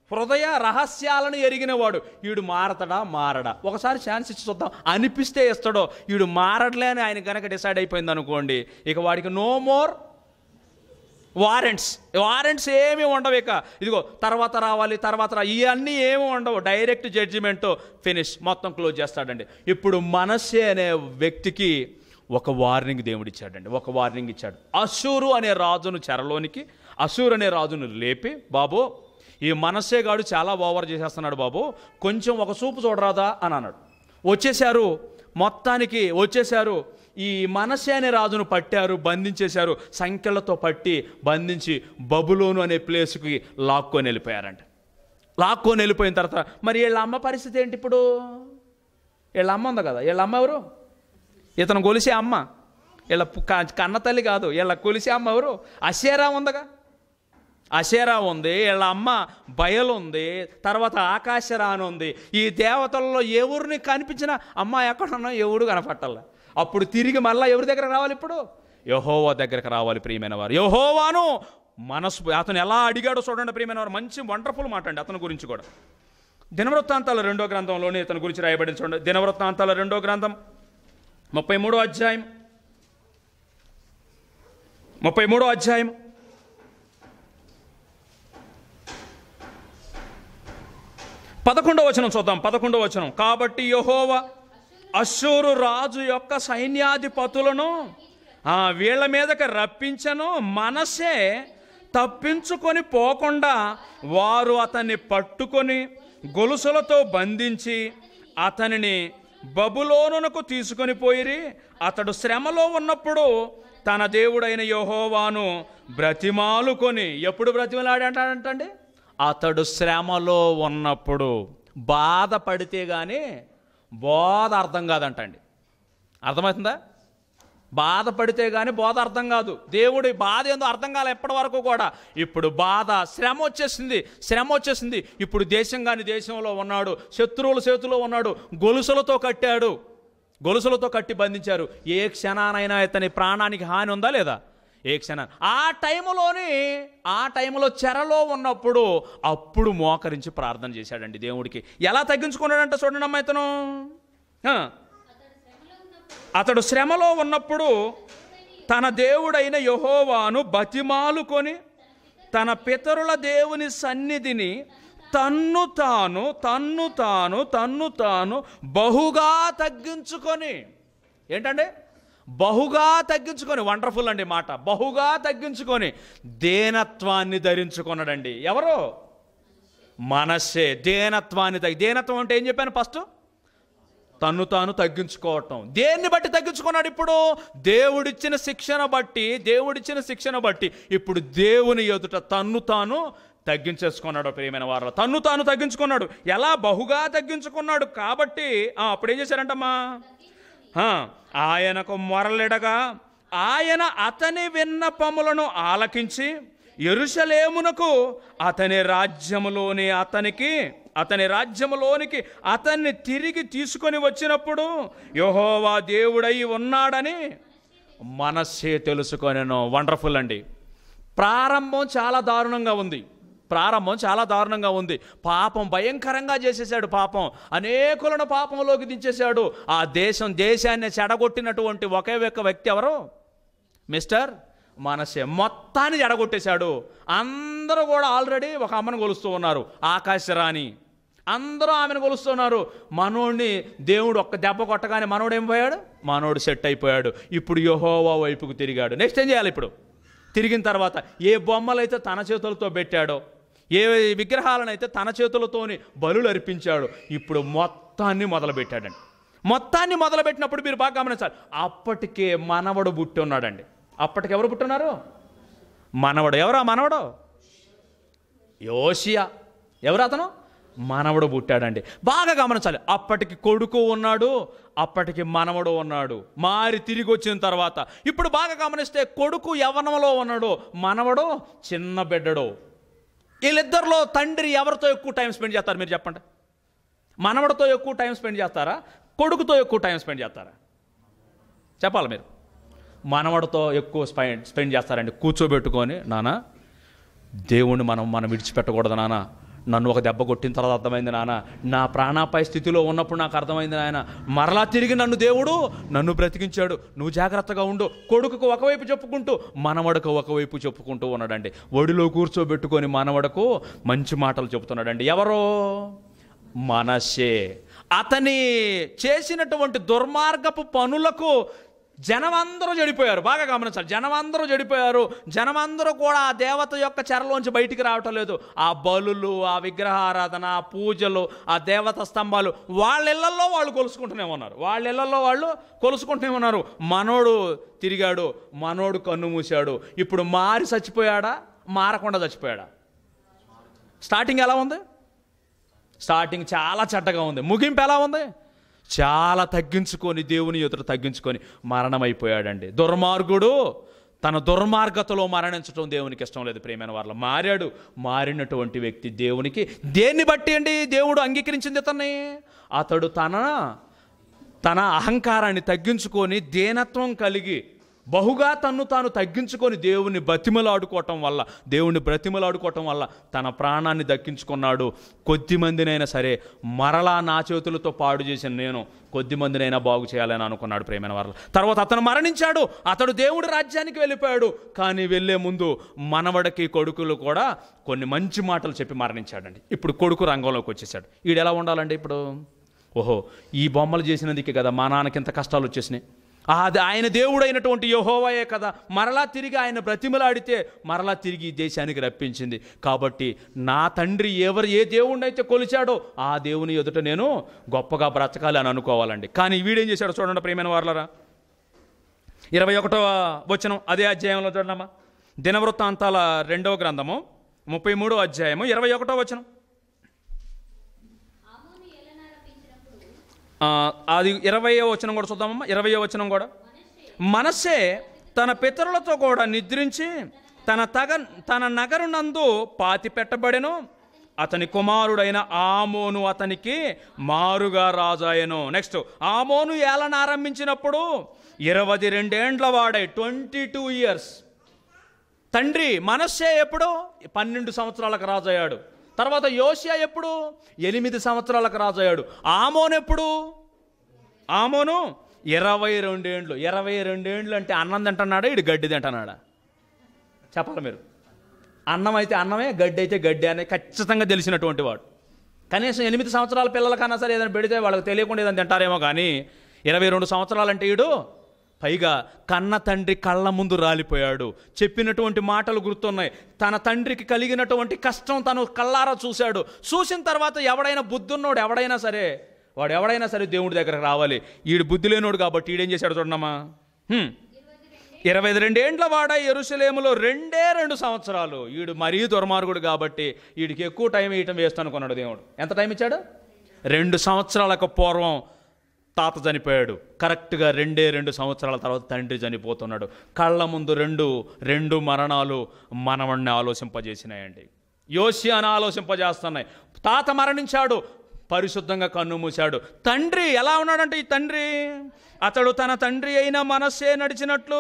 హృదయ రహస్యాలను ఎరిగినవాడు వీడు మారతడా మారడా ఒకసారి ఛాన్స్ ఇచ్చి చూద్దాం అనిపిస్తే ఇస్తాడో వీడు మారడలే అని ఆయన కనుక డిసైడ్ అయిపోయింది అనుకోండి ఇక వాడికి నో మోర్ వారెంట్స్ వారెంట్స్ ఏమీ ఉండవు ఇక ఇదిగో తర్వాత రావాలి తర్వాత రా ఇవన్నీ ఏమీ ఉండవు డైరెక్ట్ జడ్జిమెంట్ ఫినిష్ మొత్తం క్లోజ్ చేస్తాడండి ఇప్పుడు మనస్సే అనే వ్యక్తికి ఒక వార్నింగ్ దేవుడు ఇచ్చాడండి ఒక వార్నింగ్ ఇచ్చాడు అసూరు అనే రాజును చెరలోనికి అసూరు అనే రాజును లేపి బాబు ఈ మనస్సే గాడు చాలా ఓవర్ చేసేస్తున్నాడు బాబు కొంచెం ఒక చూపు చూడరాదా అని అన్నాడు వచ్చేశారు మొత్తానికి వచ్చేశారు ఈ మనస్సే అనే రాజును పట్టారు బంధించేశారు సంఖ్యలతో పట్టి బంధించి బబులోను అనే ప్లేస్కి లాక్కొని వెళ్ళిపోయారంట లాక్కొని వెళ్ళిపోయిన తర్వాత మరి వీళ్ళ అమ్మ పరిస్థితి ఏంటి ఇప్పుడు వీళ్ళ అమ్మ ఉంది కదా వీళ్ళ అమ్మ ఎవరు ఇతను కొలిసే అమ్మ వీళ్ళ పు- క- కన్న తల్లి కాదు వీళ్ళ కొలిసే అమ్మ ఎవరు అషేరా ఉందగా అషేరా ఉంది వీళ్ళ అమ్మ బయలు ఉంది తర్వాత ఆకాశరా అని ఉంది ఈ దేవతల్లో ఎవరిని కనిపించినా అమ్మ ఎక్కడున్నా ఎవడు కనపట్టాల అప్పుడు తిరిగి మళ్ళీ ఎవరి దగ్గరకు రావాలి ఇప్పుడు యహోవా దగ్గరకు రావాలి ప్రియమైన వారు యహోవాను మనసు అతను ఎలా అడిగాడో చూడండి ప్రియమైన వారు మంచి వండర్ఫుల్ మాట అండి అతని గురించి కూడా దినవృత్తాంతాల రెండో గ్రంథంలోనే ఇతని గురించి రాయబడింది చూడండి దినవృత్తాంతాల రెండో గ్రంథం ముప్పై మూడో అధ్యాయం ముప్పై మూడో అధ్యాయం పదకొండవ వచనం చూద్దాం పదకొండవ వచనం కాబట్టి యహోవా అశ్షూరు రాజు యొక్క సైన్యాధిపతులను ఆ వీళ్ళ మీదకి రప్పించను మనసే తప్పించుకొని పోకుండా వారు అతన్ని పట్టుకొని గొలుసులతో బంధించి అతనిని బబులోనునకు తీసుకొని పోయిరి అతడు శ్రమలో ఉన్నప్పుడు తన దేవుడైన యహోవాను బ్రతిమాలుకొని ఎప్పుడు బ్రతిమలాడంటాడంటండి అతడు శ్రమలో ఉన్నప్పుడు బాధపడితే కానీ బోధ అర్థం కాదంటండి అర్థమవుతుందా బాధపడితే కానీ బోధ అర్థం కాదు దేవుడి బాధ ఏందో అర్థం కాలే ఎప్పటి వరకు కూడా ఇప్పుడు బాధ శ్రమ వచ్చేసింది శ్రమ వచ్చేసింది ఇప్పుడు దేశం కాని దేశంలో ఉన్నాడు శత్రువుల చేతిలో ఉన్నాడు గొలుసులతో కట్టాడు గొలుసులతో కట్టి బంధించారు ఏ క్షణానైనా ఇతని ప్రాణానికి హాని ఉందా లేదా ఏ క్షణం ఆ టైంలోని ఆ టైంలో చెరలో ఉన్నప్పుడు అప్పుడు మోకరించి ప్రార్థన చేశాడండి దేవుడికి ఎలా తగ్గించుకున్నాడంట చూడండి అమ్మ ఇతను ఆ. అతడు శ్రమలో ఉన్నప్పుడు తన దేవుడైన యహోవాను బతిమాలుకొని తన పితరుల దేవుని సన్నిధిని తన్ను తాను తన్ను తాను తన్ను తాను బహుగా తగ్గించుకొని ఏంటంటే బహుగా తగ్గించుకొని వండర్ఫుల్ అండి మాట బహుగా తగ్గించుకొని దేనత్వాన్ని ధరించుకున్నాడండి ఎవరు మనస్సే దేనత్వాన్ని తగ్గి దేనత్వం అంటే ఏం చెప్పాను ఫస్ట్ తన్ను తాను తగ్గించుకోవటం దేన్ని బట్టి తగ్గించుకున్నాడు ఇప్పుడు దేవుడిచ్చిన శిక్షణ బట్టి దేవుడిచ్చిన శిక్షణ బట్టి ఇప్పుడు దేవుని ఎదుట తన్ను తాను తగ్గించేసుకున్నాడు ప్రియమైన వారు తన్ను తాను తగ్గించుకున్నాడు ఎలా బహుగా తగ్గించుకున్నాడు కాబట్టి ఆ, అప్పుడు ఏం చేశారంటమ్మా ఆ, ఆయనకు మొరలెడగా ఆయన అతని విన్నపములను ఆలకించి ఎరుషలేమునకు అతని రాజ్యములోని అతనికి అతని రాజ్యములోనికి అతన్ని తిరిగి తీసుకొని వచ్చినప్పుడు యహోవా దేవుడై ఉన్నాడని మనస్సే తెలుసుకొనెను వండర్ఫుల్ అండి ప్రారంభం చాలా దారుణంగా ఉంది ప్రారంభం చాలా దారుణంగా ఉంది పాపం భయంకరంగా చేసేసాడు పాపం అనేకులను పాపంలోకి దించేశాడు ఆ దేశం దేశాన్ని చెడగొట్టినటువంటి ఒకే ఒక్క వ్యక్తి ఎవరు మిస్టర్ మనసే మొత్తాన్ని జడగొట్టేశాడు అందరూ కూడా ఆల్రెడీ ఒక అమ్మను కొలుస్తూ ఉన్నారు ఆకాశరాణి అందరూ ఆమెను కొలుస్తున్నారు మనోడిని దేవుడు ఒక్క దెబ్బ కొట్టగానే మనోడు ఏం పోయాడు మనోడు సెట్ అయిపోయాడు ఇప్పుడు యహోవా వైపుకు తిరిగాడు నెక్స్ట్ ఏం చేయాలి ఇప్పుడు తిరిగిన తర్వాత ఏ బొమ్మలైతే తన చేతులతో పెట్టాడో ఏ విగ్రహాలనైతే తన చేతులతోని బలులు అర్పించాడు ఇప్పుడు మొత్తాన్ని మొదలుపెట్టాడండి మొత్తాన్ని మొదలుపెట్టినప్పుడు మీరు బాగా గమనించాలి అప్పటికే మనవడు పుట్టి ఉన్నాడండి అప్పటికి ఎవరు పుట్టున్నారు మనవడు ఎవరా మనవడు యోషియా ఎవరు అతను మనవడు పుట్టాడండి బాగా గమనించాలి అప్పటికి కొడుకు ఉన్నాడు అప్పటికి మనవడు ఉన్నాడు మారి తిరిగి వచ్చిన తర్వాత ఇప్పుడు బాగా గమనిస్తే కొడుకు యవనంలో ఉన్నాడు మనవడు చిన్న బిడ్డడు వీళ్ళిద్దరిలో తండ్రి ఎవరితో ఎక్కువ టైం స్పెండ్ చేస్తారు మీరు చెప్పండి మనవడితో ఎక్కువ టైం స్పెండ్ చేస్తారా కొడుకుతో ఎక్కువ టైం స్పెండ్ చేస్తారా చెప్పాలి మీరు మనవడితో ఎక్కువ స్పెండ్ స్పెండ్ చేస్తారండి కూర్చోబెట్టుకొని నాన్న దేవుణ్ణి మనం మనం విడిచిపెట్టకూడదు నాన్న నన్ను ఒక దెబ్బ కొట్టిన తర్వాత అర్థమైంది నాన్న నా ప్రాణాపాయ స్థితిలో ఉన్నప్పుడు నాకు అర్థమైంది నాయన మరలా తిరిగి నన్ను దేవుడు నన్ను బ్రతికించాడు నువ్వు జాగ్రత్తగా ఉండు కొడుకుకు ఒకవైపు చెప్పుకుంటూ మనవడకు ఒకవైపు చెప్పుకుంటూ ఉన్నాడండి ఒడిలో కూర్చోబెట్టుకొని మనవడకు మంచి మాటలు చెబుతున్నాడండి ఎవరో మనషే అతని చేసినటువంటి దుర్మార్గపు పనులకు జనమందరూ చెడిపోయారు బాగా గమనించాలి జనమందరూ చెడిపోయారు జనమందరూ కూడా ఆ దేవత యొక్క చెరలోంచి బయటికి రావటం లేదు ఆ బలులు ఆ విగ్రహారాధన ఆ పూజలు ఆ దేవత స్తంభాలు వాళ్ళ ఇళ్లలో వాళ్ళు కొలుసుకుంటూనే ఉన్నారు వాళ్ళ ఇళ్లలో వాళ్ళు కొలుసుకుంటూనే ఉన్నారు మనోడు తిరిగాడు మనోడు కన్ను మూశాడు ఇప్పుడు మారి చచ్చిపోయాడా మారకుండా చచ్చిపోయాడా స్టార్టింగ్ ఎలా ఉంది స్టార్టింగ్ చాలా చెడ్డగా ఉంది ముగింపు ఎలా ఉంది చాలా తగ్గించుకొని దేవుని ఎదుట తగ్గించుకొని మరణమైపోయాడండి దుర్మార్గుడు తన దుర్మార్గతలో మరణించడం దేవునికి ఇష్టం లేదు ప్రేమైన వాళ్ళ మారాడు మారినటువంటి వ్యక్తి దేవునికి దేన్ని బట్టి అండి దేవుడు అంగీకరించింది ఇతన్ని అతడు తన తన అహంకారాన్ని తగ్గించుకొని దేనత్వం కలిగి బహుగా తన్ను తాను తగ్గించుకొని దేవుని బ్రతిమలాడుకోవటం వల్ల దేవుని బ్రతిమలాడుకోవటం వల్ల తన ప్రాణాన్ని దక్కించుకున్నాడు కొద్ది మందినైనా సరే మరలా నా చేతులతో పాడు చేసిన నేను కొద్ది మందినైనా బాగు చేయాలని అనుకున్నాడు ప్రేమైన వారు తర్వాత అతను మరణించాడు అతడు దేవుడి రాజ్యానికి వెళ్ళిపోయాడు కానీ వెళ్ళే ముందు మనవడికి కొడుకులు కూడా కొన్ని మంచి మాటలు చెప్పి మరణించాడండి ఇప్పుడు కొడుకు రంగంలోకి వచ్చేసాడు ఈడు ఎలా ఉండాలండి ఇప్పుడు ఓహో ఈ బొమ్మలు చేసినందుకే కదా మా నాన్నకి ఇంత కష్టాలు వచ్చేసినాయి అది ఆయన దేవుడైనటువంటి యహోవయే కదా మరలా తిరిగి ఆయన బ్రతిమలాడితే మరలా తిరిగి ఈ దేశానికి రప్పించింది కాబట్టి నా తండ్రి ఎవరు ఏ దేవుడినైతే కొలిచాడో ఆ దేవుని ఎదుట నేను గొప్పగా బ్రతకాలి అని అనుకోవాలండి కానీ వీడేం చేశాడు చూడండి ప్రియమైన వార్లరా ఇరవై ఒకటవ వచనం అదే అధ్యాయంలో చూడమ్మా దినవృత్తాంతాల రెండవ గ్రంథము ముప్పై మూడో అధ్యాయము ఇరవై ఒకటో వచనం ఆమోను ఏలనారంభించినప్పుడు ఆ, అది ఇరవయో వచనం కూడా చూద్దామమ్మా ఇరవయో వచనం కూడా మనస్సే తన పితరులతో కూడా నిద్రించి తన తగ తన నగరునందు పాతి పెట్టబడెను అతని కుమారుడైన ఆమోను అతనికి మారుగా రాజాయను నెక్స్ట్ ఆమోను ఏలన ఆరంభించినప్పుడు ఇరవై రెండేండ్ల వాడై ట్వంటీ టూ ఇయర్స్ తండ్రి మనస్సే ఎప్పుడు పన్నెండు సంవత్సరాలకు రాజయ్యాడు తర్వాత యోషియా ఎప్పుడు ఎనిమిది సంవత్సరాలకు రాజయ్యాడు ఆమోన్ ఎప్పుడు ఆమోను ఇరవై రెండేండ్లు ఇరవై రెండేండ్లు అంటే అన్నం తింటున్నాడా ఇడు గడ్డి తింటున్నాడా చెప్పాలి మీరు అన్నం అయితే అన్నమే గడ్డి అయితే గడ్డి అనేది ఖచ్చితంగా తెలిసినటువంటి వాడు కనీసం ఎనిమిది సంవత్సరాల పిల్లలకన్నా సరే ఏదైనా పెడితే వాళ్ళకి తెలియకుండా ఏదైనా తింటారేమో కానీ ఇరవై రెండు సంవత్సరాలంటే ఈడు పైగా కన్న తండ్రి కళ్ళ ముందు రాలిపోయాడు చెప్పినటువంటి మాటలు గుర్తున్నాయి తన తండ్రికి కలిగినటువంటి కష్టం తను కళ్ళారా చూశాడు చూసిన తర్వాత ఎవడైనా బుద్ధున్నోడు ఎవడైనా సరే వాడు ఎవడైనా సరే దేవుడి దగ్గరకు రావాలి ఈడు బుద్ధి లేనోడు కాబట్టి ఈడేం చేశాడు చూడమ్మా హ్మ్. ఇరవై రెండేండ్ల వాడ ఎరుసలేములో రెండే రెండు సంవత్సరాలు ఈడు మరీ దుర్మార్గుడు కాబట్టి వీడికి ఎక్కువ టైం ఇవ్వటం వేస్ట్ అనుకున్నాడు దేవుడు ఎంత టైం ఇచ్చాడు రెండు సంవత్సరాలకు పూర్వం తాత చనిపోయాడు కరెక్ట్గా రెండే రెండు సంవత్సరాల తర్వాత తండ్రి చనిపోతున్నాడు కళ్ళ ముందు రెండు రెండు మరణాలు మనవణ్ణి ఆలోచింపజేసినాయండి యోషియాను ఆలోచింపజేస్తున్నాయి తాత మరణించాడు పరిశుద్ధంగా కన్ను మూశాడు తండ్రి ఎలా ఉన్నాడంటే ఈ తండ్రి అతడు తన తండ్రి అయిన మనస్సే నడిచినట్లు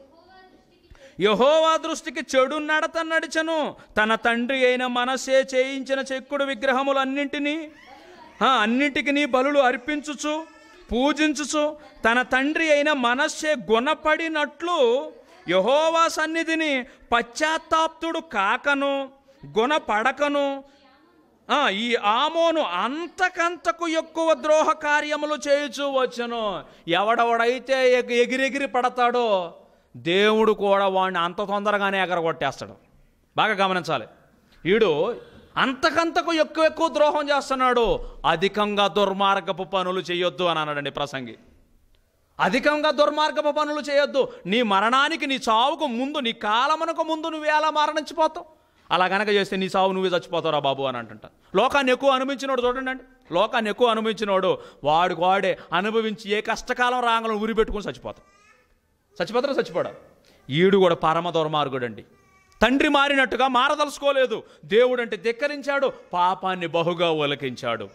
యహోవా దృష్టికి చెడు నడత నడిచను తన తండ్రి అయిన మనసే చేయించిన చెక్కుడు విగ్రహములన్నింటినీ ఆ, అన్నింటికి నీ బలులు అర్పించుచు పూజించుచు తన తండ్రి అయిన మనస్సే గుణపడినట్లు యహోవా సన్నిధిని పశ్చాత్తాప్తుడు కాకను గుణపడకను ఆ, ఈ ఆమోను అంతకంతకు ఎక్కువ ద్రోహ కార్యములు చేయుచూ వచ్చును ఎవడెవడైతే ఎగ- ఎగిరెగిరి పడతాడో దేవుడు కూడా వాడిని అంత తొందరగానే ఎగరగొట్టేస్తాడు బాగా గమనించాలి వీడు అంతకంతకు ఎక్కువ ఎక్కువ ద్రోహం చేస్తున్నాడు అధికంగా దుర్మార్గపు పనులు చేయొద్దు అని అన్నాడండి ప్రసంగి అధికంగా దుర్మార్గపు పనులు చేయొద్దు నీ మరణానికి నీ చావుకు ముందు నీ కాలమునకు ముందు నువ్వు ఎలా మరణించిపోతావు అలా గనక చేస్తే నీ చావు నువ్వే చచ్చిపోతావురా బాబు అని అంటుంట లోకాన్ని ఎక్కువ అనుభవించినోడు చూడండి అండి లోకాన్ని ఎక్కువ అనుభవించినోడు వాడికి వాడే అనుభవించి ఏ కష్టకాలం రాగలను ఉరి పెట్టుకుని చచ్చిపోతాం చచ్చిపోతారా చచ్చిపోడా ఈడు కూడా పరమ దుర్మార్గుడు అండి తండ్రి మారినట్టుగా మారదలుచుకోలేదు దేవుడు అంటే ధిక్కరించాడు పాపాన్ని బహుగా ఒలకించాడు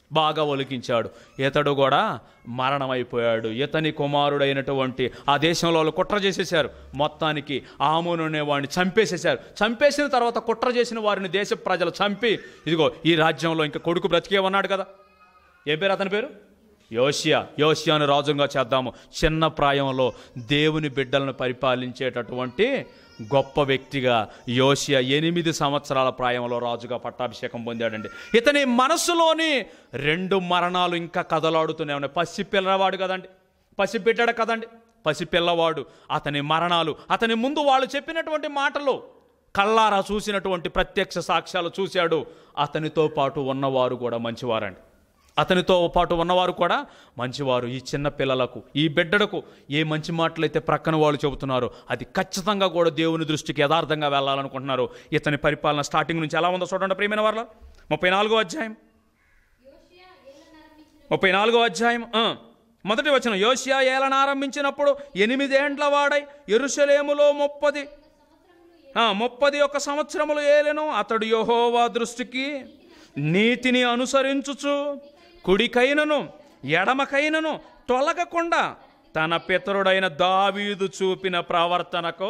బాగా ఒలికించాడు ఇతడు కూడా మరణమైపోయాడు ఇతని కుమారుడైనటువంటి ఆ దేశంలో వాళ్ళు కుట్ర చేసేశారు మొత్తానికి ఆమోను అనేవాడిని చంపేసేశారు చంపేసిన తర్వాత కుట్ర చేసిన వారిని దేశ ప్రజలు చంపి ఇదిగో ఈ రాజ్యంలో ఇంకా కొడుకు బ్రతికే ఉన్నాడు కదా ఏ పేరు అతని పేరు యోషియా యోషియాను రాజుగా చేద్దాము చిన్న ప్రాయంలో దేవుని బిడ్డలను పరిపాలించేటటువంటి గొప్ప వ్యక్తిగా యోషియా ఎనిమిది సంవత్సరాల ప్రాయంలో రాజుగా పట్టాభిషేకం పొందాడండి ఇతని మనసులోని రెండు మరణాలు ఇంకా కదలాడుతూనే ఉన్నాయి పసి పిల్లవాడు కదండి పసి బిడ్డడు కదండి పసి పిల్లవాడు అతని మరణాలు అతని ముందు వాళ్ళు చెప్పినటువంటి మాటలు కళ్ళారా చూసినటువంటి ప్రత్యక్ష సాక్ష్యాలు చూశాడు అతనితో పాటు ఉన్నవారు కూడా మంచివారండి అతనితో పాటు ఉన్నవారు కూడా మంచివారు ఈ చిన్న పిల్లలకు ఈ బిడ్డలకు ఏ మంచి మాటలైతే ప్రక్కన వాళ్ళు చెబుతున్నారో అది ఖచ్చితంగా కూడా దేవుని దృష్టికి యథార్థంగా వెళ్ళాలనుకుంటున్నారు ఇతని పరిపాలన స్టార్టింగ్ నుంచి ఎలా ఉందో చూడండి ప్రియమైన వాళ్ళ ముప్పై నాలుగో అధ్యాయం యోషియా ఏలనారంభించిన ముప్పై నాలుగో అధ్యాయం ఆ, మొదటి వచనం యోషియా ఏలనారంభించినప్పుడు ఎనిమిదేండ్ల వాడై ఎరుషలేములో ముప్పది ఆ, ముప్పది ఒక సంవత్సరములు ఏలెను అతడు యెహోవా దృష్టికి నీతిని అనుసరించుచు కుడికైనను ఎడమకైనను తొలగకుండా తన పితరుడైన దావీదు చూపిన ప్రవర్తనకు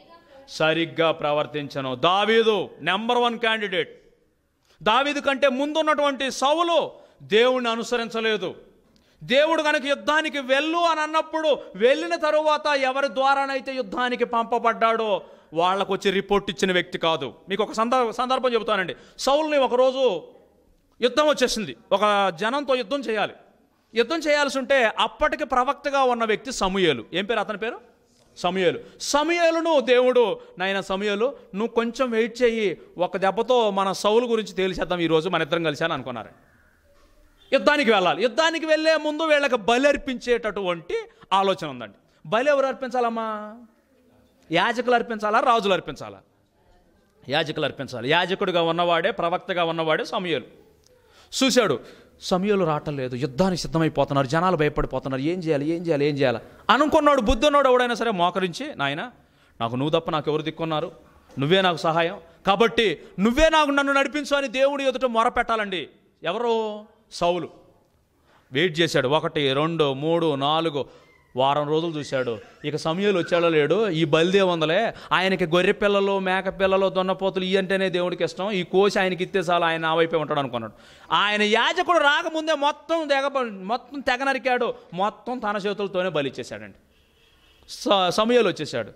సరిగ్గా ప్రవర్తించను దావీదు నెంబర్ వన్ క్యాండిడేట్ దావీదు కంటే ముందున్నటువంటి సౌలు దేవుణ్ణి అనుసరించలేదు దేవుడు కనుక యుద్ధానికి వెళ్ళు అని అన్నప్పుడు వెళ్ళిన తరువాత ఎవరి ద్వారానైతే యుద్ధానికి పంపబడ్డాడో వాళ్ళకు వచ్చి రిపోర్ట్ ఇచ్చిన వ్యక్తి కాదు మీకు ఒక సందర్భ సందర్భం చెబుతానండి సౌల్ని ఒకరోజు యుద్ధం వచ్చేసింది ఒక జనంతో యుద్ధం చేయాలి యుద్ధం చేయాల్సి ఉంటే అప్పటికి ప్రవక్తగా ఉన్న వ్యక్తి సమూయేలు ఏం పేరు అతని పేరు సమూయేలు సమూయేలును దేవుడు నాయన సమూయేలు నువ్వు కొంచెం వెయిట్ చేయి ఒక దెబ్బతో మన సౌలు గురించి తేల్చేద్దాం ఈరోజు మన ఇద్దరం కలిశాను అనుకున్నారు యుద్ధానికి వెళ్ళాలి యుద్ధానికి వెళ్ళే ముందు వీళ్ళకి బలి అర్పించేటటువంటి ఆలోచన ఉందండి బలి ఎవరు అర్పించాలమ్మా యాజకులు అర్పించాలా రాజులు అర్పించాలా యాజకులు అర్పించాలి యాజకుడిగా ఉన్నవాడే ప్రవక్తగా ఉన్నవాడే సమయలు చూశాడు సమయలు రావటం లేదు యుద్ధానికి సిద్ధమైపోతున్నారు జనాలు భయపడిపోతున్నారు ఏం చేయాలి ఏం చేయాలి ఏం చేయాలి అనుకున్నాడు బుద్ధున్నాడు ఎవడైనా సరే మోకరించి నాయన నాకు నువ్వు తప్ప నాకు ఎవరు దిక్కున్నారు నువ్వే నాకు సహాయం కాబట్టి నువ్వే నాకు నన్ను నడిపించు అని దేవుడి ఎదుట మొరపెట్టాలండి ఎవరు సౌలు వెయిట్ చేశాడు ఒకటి రెండు మూడు నాలుగు వారం రోజులు చూశాడు ఇక సమయంలో వచ్చాడో లేడు ఈ బలిదే ఉందలే ఆయనకి గొర్రె పిల్లలు మేక పిల్లలు దొన్నపోతులు ఇవి అంటేనే దేవుడికి ఇష్టం ఈ కోసి ఆయనకి ఇస్తే చాలు ఆయన ఆ వైపే ఉంటాడు అనుకున్నాడు ఆయన యాజకుడు రాకముందే మొత్తం తెగ మొత్తం తెగ నరికాడు మొత్తం తన చేతులతోనే బలి ఇచ్చేశాడండి స సమయాలు వచ్చేసాడు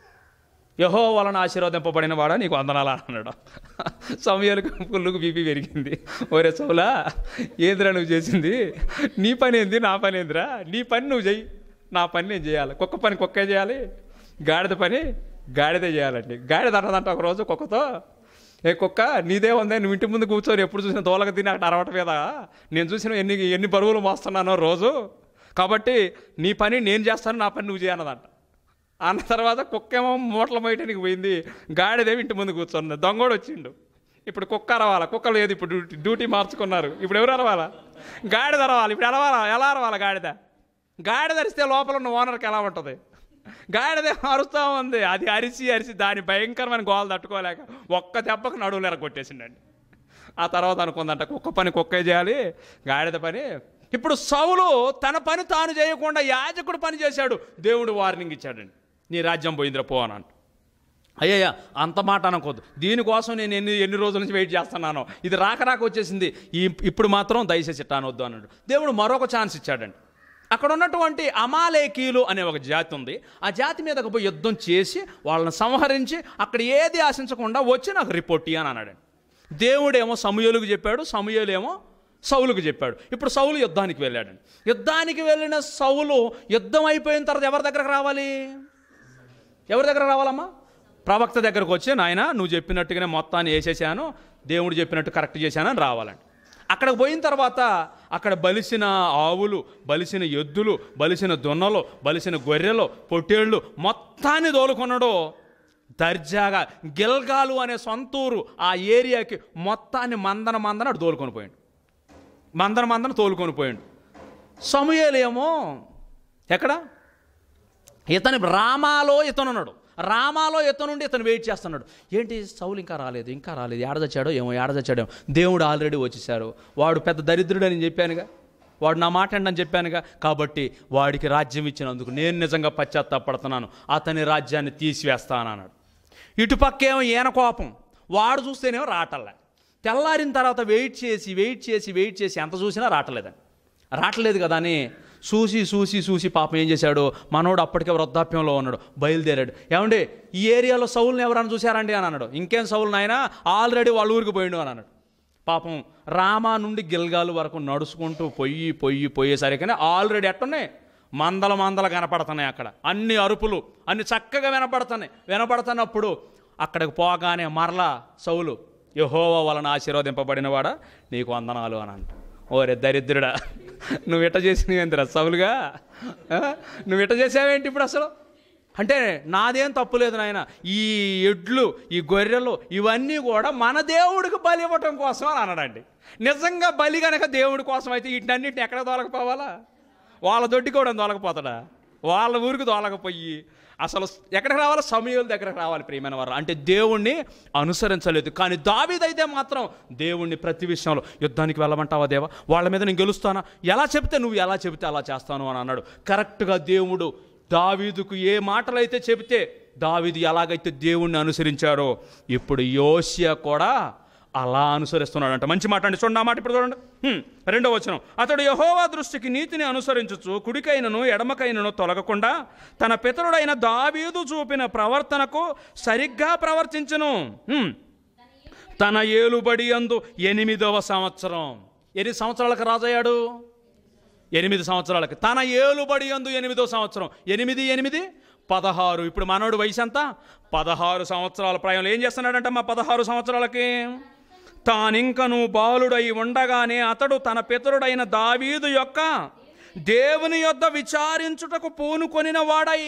యహో వలన ఆశీర్వదింపబడిన వాడా నీకు వందనాలా అన్నాడు సమయాలకు పుల్లుకు బీపీ పెరిగింది ఒరే సౌలా ఏందిరా నువ్వు చేసింది నీ పని ఏంది నా పని ఏందిరా నీ పని నువ్వు చెయ్యి నా పని నేను చేయాలి కుక్క పని కుక్కే చేయాలి గాడిద పని గాడిదే చేయాలండి గాడిద అన్నదంట ఒక రోజు కుక్కతో ఏ కుక్క నీదే ఉంది నువ్వు ఇంటి ముందు కూర్చొని ఎప్పుడు చూసిన తోలక తిని అక్కడ అరవట మీద నేను చూసిన ఎన్ని ఎన్ని బరువులు మోస్తున్నానో రోజు కాబట్టి నీ పని నేను చేస్తాను నా పని నువ్వు చేయన్నదంట అన్న తర్వాత కుక్క ఏమో మూటల మోయటానికి పోయింది గాడిదేవి ఇంటి ముందు కూర్చుంది దొంగోడు వచ్చిండు ఇప్పుడు కుక్క అరవాలా కుక్క లేదు ఇప్పుడు డ్యూటీ డ్యూటీ మార్చుకున్నారు ఇప్పుడు ఎవరు అరవాలా గాడిద అరవాలి ఇప్పుడు అరవాలా ఎలా అరవాలా గాడిద గాడిద అరిస్తే లోపల ఉన్న ఓనర్కి ఎలా ఉంటుంది గాడిద అరుస్తూ ఉంది అది అరిసి అరిసి దాని భయంకరమైన గోలు తట్టుకోలేక ఒక్క దెబ్బకు నడువులు ఎరగొట్టేసిండండి ఆ తర్వాత అనుకుందంట కుక్క పని కుక్కే చేయాలి గాడిద పని ఇప్పుడు సౌలు తన పని తాను చేయకుండా యాజకుడు పని చేశాడు దేవుడు వార్నింగ్ ఇచ్చాడండి నీ రాజ్యం పోయిందిరా పో అని అంట అయ్యయ్యా అంత మాట అనుకోద్దు దీనికోసం నేను ఎన్ని ఎన్ని రోజుల నుంచి వెయిట్ చేస్తున్నానో ఇది రాక రాక వచ్చేసింది ఈ ఇప్పుడు మాత్రం దయచేసి ఇట్టా అనొద్దు అన్నాడు దేవుడు మరొక ఛాన్స్ ఇచ్చాడండి అక్కడ ఉన్నటువంటి అమాలేకీలు అనే ఒక జాతి ఉంది ఆ జాతి మీదకు పోయి యుద్ధం చేసి వాళ్ళని సంహరించి అక్కడ ఏది ఆశించకుండా వచ్చి నాకు రిపోర్ట్ ఇయ్యి అని అన్నాడండి దేవుడేమో సమూహలకు చెప్పాడు సమూహలేమో సౌలుకు చెప్పాడు ఇప్పుడు సౌలు యుద్ధానికి వెళ్ళాడండి యుద్ధానికి వెళ్ళిన సౌలు యుద్ధం అయిపోయిన తర్వాత ఎవరి దగ్గరకు రావాలి ఎవరి దగ్గర రావాలమ్మా ప్రవక్త దగ్గరకు వచ్చి నాయన నువ్వు చెప్పినట్టుగానే మొత్తాన్ని వేసేసాను దేవుడు చెప్పినట్టు కరెక్ట్ చేశాను అని రావాలండి అక్కడికి పోయిన తర్వాత అక్కడ బలిసిన ఆవులు బలిసిన ఎద్దులు బలిసిన దున్నలు బలిసిన గొర్రెలు పొట్టేళ్ళు మొత్తాన్ని దోలుకున్నాడు దర్జాగా గిల్గాలు అనే సొంతూరు ఆ ఏరియాకి మొత్తాన్ని మందన మందన అటు దోలుకొని పోయాడు మందన మందన తోలుకొని పోయాడు సమూయేలేమో ఎక్కడ ఇతని రామాలో ఇతను ఉన్నాడు రామాలో ఇతను నుండి ఇతను వెయిట్ చేస్తున్నాడు ఏంటి సౌలు ఇంకా రాలేదు ఇంకా రాలేదు ఏడదచ్చాడో ఏమో ఏడదచ్చాడో దేవుడు ఆల్రెడీ వచ్చేసారు వాడు పెద్ద దరిద్రుడు అని చెప్పానుగా వాడు నా మాట అని చెప్పానుగా కాబట్టి వాడికి రాజ్యం ఇచ్చినందుకు నేను నిజంగా పశ్చాత్తాపడుతున్నాను అతని రాజ్యాన్ని తీసివేస్తాను అన్నాడు ఇటుపక్కేమో ఈయన కోపం వాడు చూస్తేనేమో రాటల్లా తెల్లారిన తర్వాత వెయిట్ చేసి వెయిట్ చేసి వెయిట్ చేసి ఎంత చూసినా రావట్లేదని రావట్లేదు కదా అని చూసి చూసి చూసి పాపం ఏం చేశాడు మనోడు అప్పటికే వృద్ధాప్యంలో ఉన్నాడు బయలుదేరాడు ఏమండి ఈ ఏరియాలో సౌల్ని ఎవరైనా చూశారండి అని అన్నాడు ఇంకేం సౌలు నాయన ఆల్రెడీ వాళ్ళ ఊరికి పోయిండు అని అన్నాడు పాపం రామా నుండి గిల్గాలు వరకు నడుచుకుంటూ పొయ్యి పొయ్యి పోయేసరికనే ఆల్రెడీ ఎట్టున్నాయి మందల మందల కనపడుతున్నాయి అక్కడ అన్ని అరుపులు అన్ని చక్కగా వినపడుతున్నాయి వినపడుతున్నప్పుడు అక్కడికి పోగానే మరలా సౌలు యహోవ వలన ఆశీర్వదింపబడినవాడా నీకు వందనాలు అని అంట ఓరే దరిద్రుడా నువ్వు ఇట్ట చేసినవేంటిరా సౌలుగా ఆ? నువ్వు ఇట్ట చేసావేంటి ఇప్పుడు అసలు అంటే నాదేం తప్పు లేదు నాయన ఈ ఎడ్లు ఈ గొర్రెలు ఇవన్నీ కూడా మన దేవుడికి బలి ఇవ్వటం కోసం అని అన్నాడండి నిజంగా బలి కనుక దేవుడి కోసం అయితే వీటినన్నింటిని ఎక్కడ దొలకపోవాలా వాళ్ళ దొడ్డి కూడా దొలకపోతాడా వాళ్ళ ఊరికి దొలకపోయి అసలు ఎక్కడికి రావాలి సమయాల దగ్గరకు రావాలి ప్రియమైన వారు అంటే దేవుణ్ణి అనుసరించలేదు కానీ దావీదైతే మాత్రం దేవుణ్ణి ప్రతి విషయంలో యుద్ధానికి వెళ్ళమంటావా దేవా వాళ్ళ మీద నేను గెలుస్తానా ఎలా చెప్తే నువ్వు ఎలా చెబితే అలా చేస్తాను అని అన్నాడు కరెక్ట్గా దేవుడు దావీదుకు ఏ మాటలైతే చెబితే దావీదు ఎలాగైతే దేవుణ్ణి అనుసరించారో ఇప్పుడు యోసియా కూడా అలా అనుసరిస్తున్నాడంట మంచి మాట అండి చూడండి ఆ మాట ఇప్పుడు చూడండి హ్మ్, రెండో వచనం అతడు యహోవా దృష్టికి నీతిని అనుసరించుచు కుడికైనను ఎడమకైనను తొలగకుండా తన పితరుడైన దావీదు చూపిన ప్రవర్తనకు సరిగ్గా ప్రవర్తించును హ్మ్. తన ఏలుబడి అందు ఎనిమిదవ సంవత్సరం ఎన్ని సంవత్సరాలకు రాజయ్యాడు ఎనిమిది సంవత్సరాలకి తన ఏలుబడి అందు ఎనిమిదో సంవత్సరం ఎనిమిది ఎనిమిది పదహారు ఇప్పుడు మనోడు వయసు ఎంత పదహారు సంవత్సరాల ప్రాయంలో ఏం చేస్తున్నాడంట మా పదహారు సంవత్సరాలకి తానింకను బాలుడై ఉండగానే అతడు తన పితరుడైన దావీదు యొక్క దేవుని యొద్ద విచారించుటకు పూనుకొనిన వాడై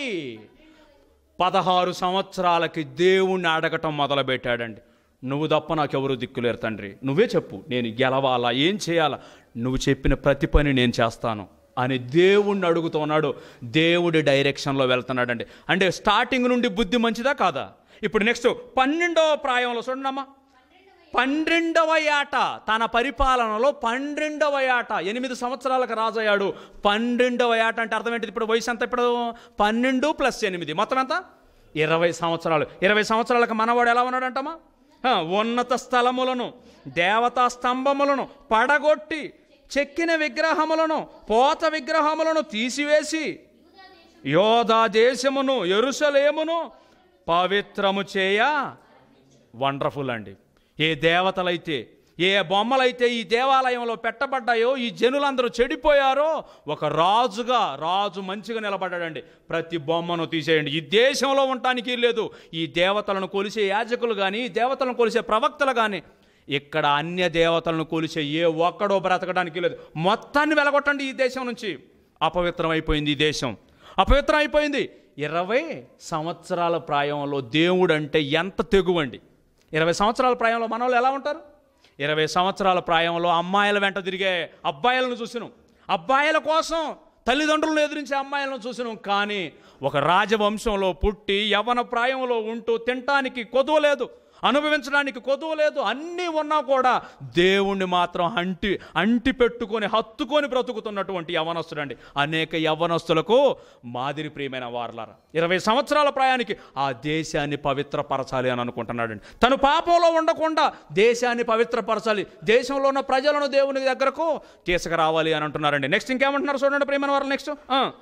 పదహారు సంవత్సరాలకి దేవుణ్ణి అడగటం మొదలుపెట్టాడండి నువ్వు తప్ప నాకెవరు దిక్కులేరు తండ్రి నువ్వే చెప్పు నేను గెలవాలా ఏం చేయాలా నువ్వు చెప్పిన ప్రతి పని నేను చేస్తాను అని దేవుణ్ణి అడుగుతున్నాడు దేవుడి డైరెక్షన్లో వెళ్తున్నాడండి అంటే స్టార్టింగ్ నుండి బుద్ధి మంచిదా కాదా ఇప్పుడు నెక్స్ట్ పన్నెండవ ప్రాయంలో చూడమ్మా పన్నెండవ ఏట తన పరిపాలనలో పన్నెండవ ఏట ఎనిమిది సంవత్సరాలకు రాజయ్యాడు పన్నెండవ ఏట అంటే అర్థం ఏంటిది ఇప్పుడు వయసు ఎంత ఇప్పుడు పన్నెండు ప్లస్ ఎనిమిది మొత్తం ఎంత ఇరవై సంవత్సరాలు ఇరవై సంవత్సరాలకు మనవాడు ఎలా ఉన్నాడంటమ్మా ఆ, ఉన్నత స్థలములను దేవతా స్తంభములను పడగొట్టి చెక్కిన విగ్రహములను పోత విగ్రహములను తీసివేసి యోధా దేశమును ఎరుసలేమును పవిత్రము చేయ వండర్ఫుల్ అండి ఏ దేవతలైతే ఏ బొమ్మలైతే ఈ దేవాలయంలో పెట్టబడ్డాయో ఈ జనులందరూ చెడిపోయారో ఒక రాజుగా రాజు మంచిగా నిలబడ్డాడండి ప్రతి బొమ్మను తీసేయండి ఈ దేశంలో ఉండటానికి లేదు ఈ దేవతలను కొలిసే యాజకులు కానీ ఈ దేవతలను కొలిసే ప్రవక్తలు కానీ ఇక్కడ అన్య దేవతలను కొలిసే ఏ ఒక్కడో బ్రతకడానికి లేదు మొత్తాన్ని వెలగొట్టండి ఈ దేశం నుంచి అపవిత్రం అయిపోయింది ఈ దేశం అపవిత్రం అయిపోయింది ఇరవై సంవత్సరాల ప్రాయంలో దేవుడు అంటే ఎంత తెగువండి ఇరవై సంవత్సరాల ప్రాయంలో మన వాళ్ళు ఎలా ఉంటారు ఇరవై సంవత్సరాల ప్రాయంలో అమ్మాయిల వెంట తిరిగే అబ్బాయిలను చూసినాం అబ్బాయిల కోసం తల్లిదండ్రులను ఎదిరించే అమ్మాయిలను చూసినాం కానీ ఒక రాజవంశంలో పుట్టి యవన ప్రాయంలో ఉంటూ తినటానికి కొదువ లేదు అనుభవించడానికి కొదువ లేదు అన్నీ ఉన్నా కూడా దేవుణ్ణి మాత్రం అంటి అంటి పెట్టుకొని హత్తుకొని బ్రతుకుతున్నటువంటి యవనస్తుడు అండి అనేక యవనస్తులకు మాదిరి ప్రియమైన వారలారా ఇరవై సంవత్సరాల ప్రాయానికి ఆ దేశాన్ని పవిత్రపరచాలి అని అనుకుంటున్నాడండి తను పాపంలో ఉండకుండా దేశాన్ని పవిత్రపరచాలి దేశంలో ఉన్న ప్రజలను దేవుని దగ్గరకు తీసుకురావాలి అని అంటున్నారండి నెక్స్ట్ ఇంకేమంటున్నారు చూడండి ప్రియమైన వారు నెక్స్ట్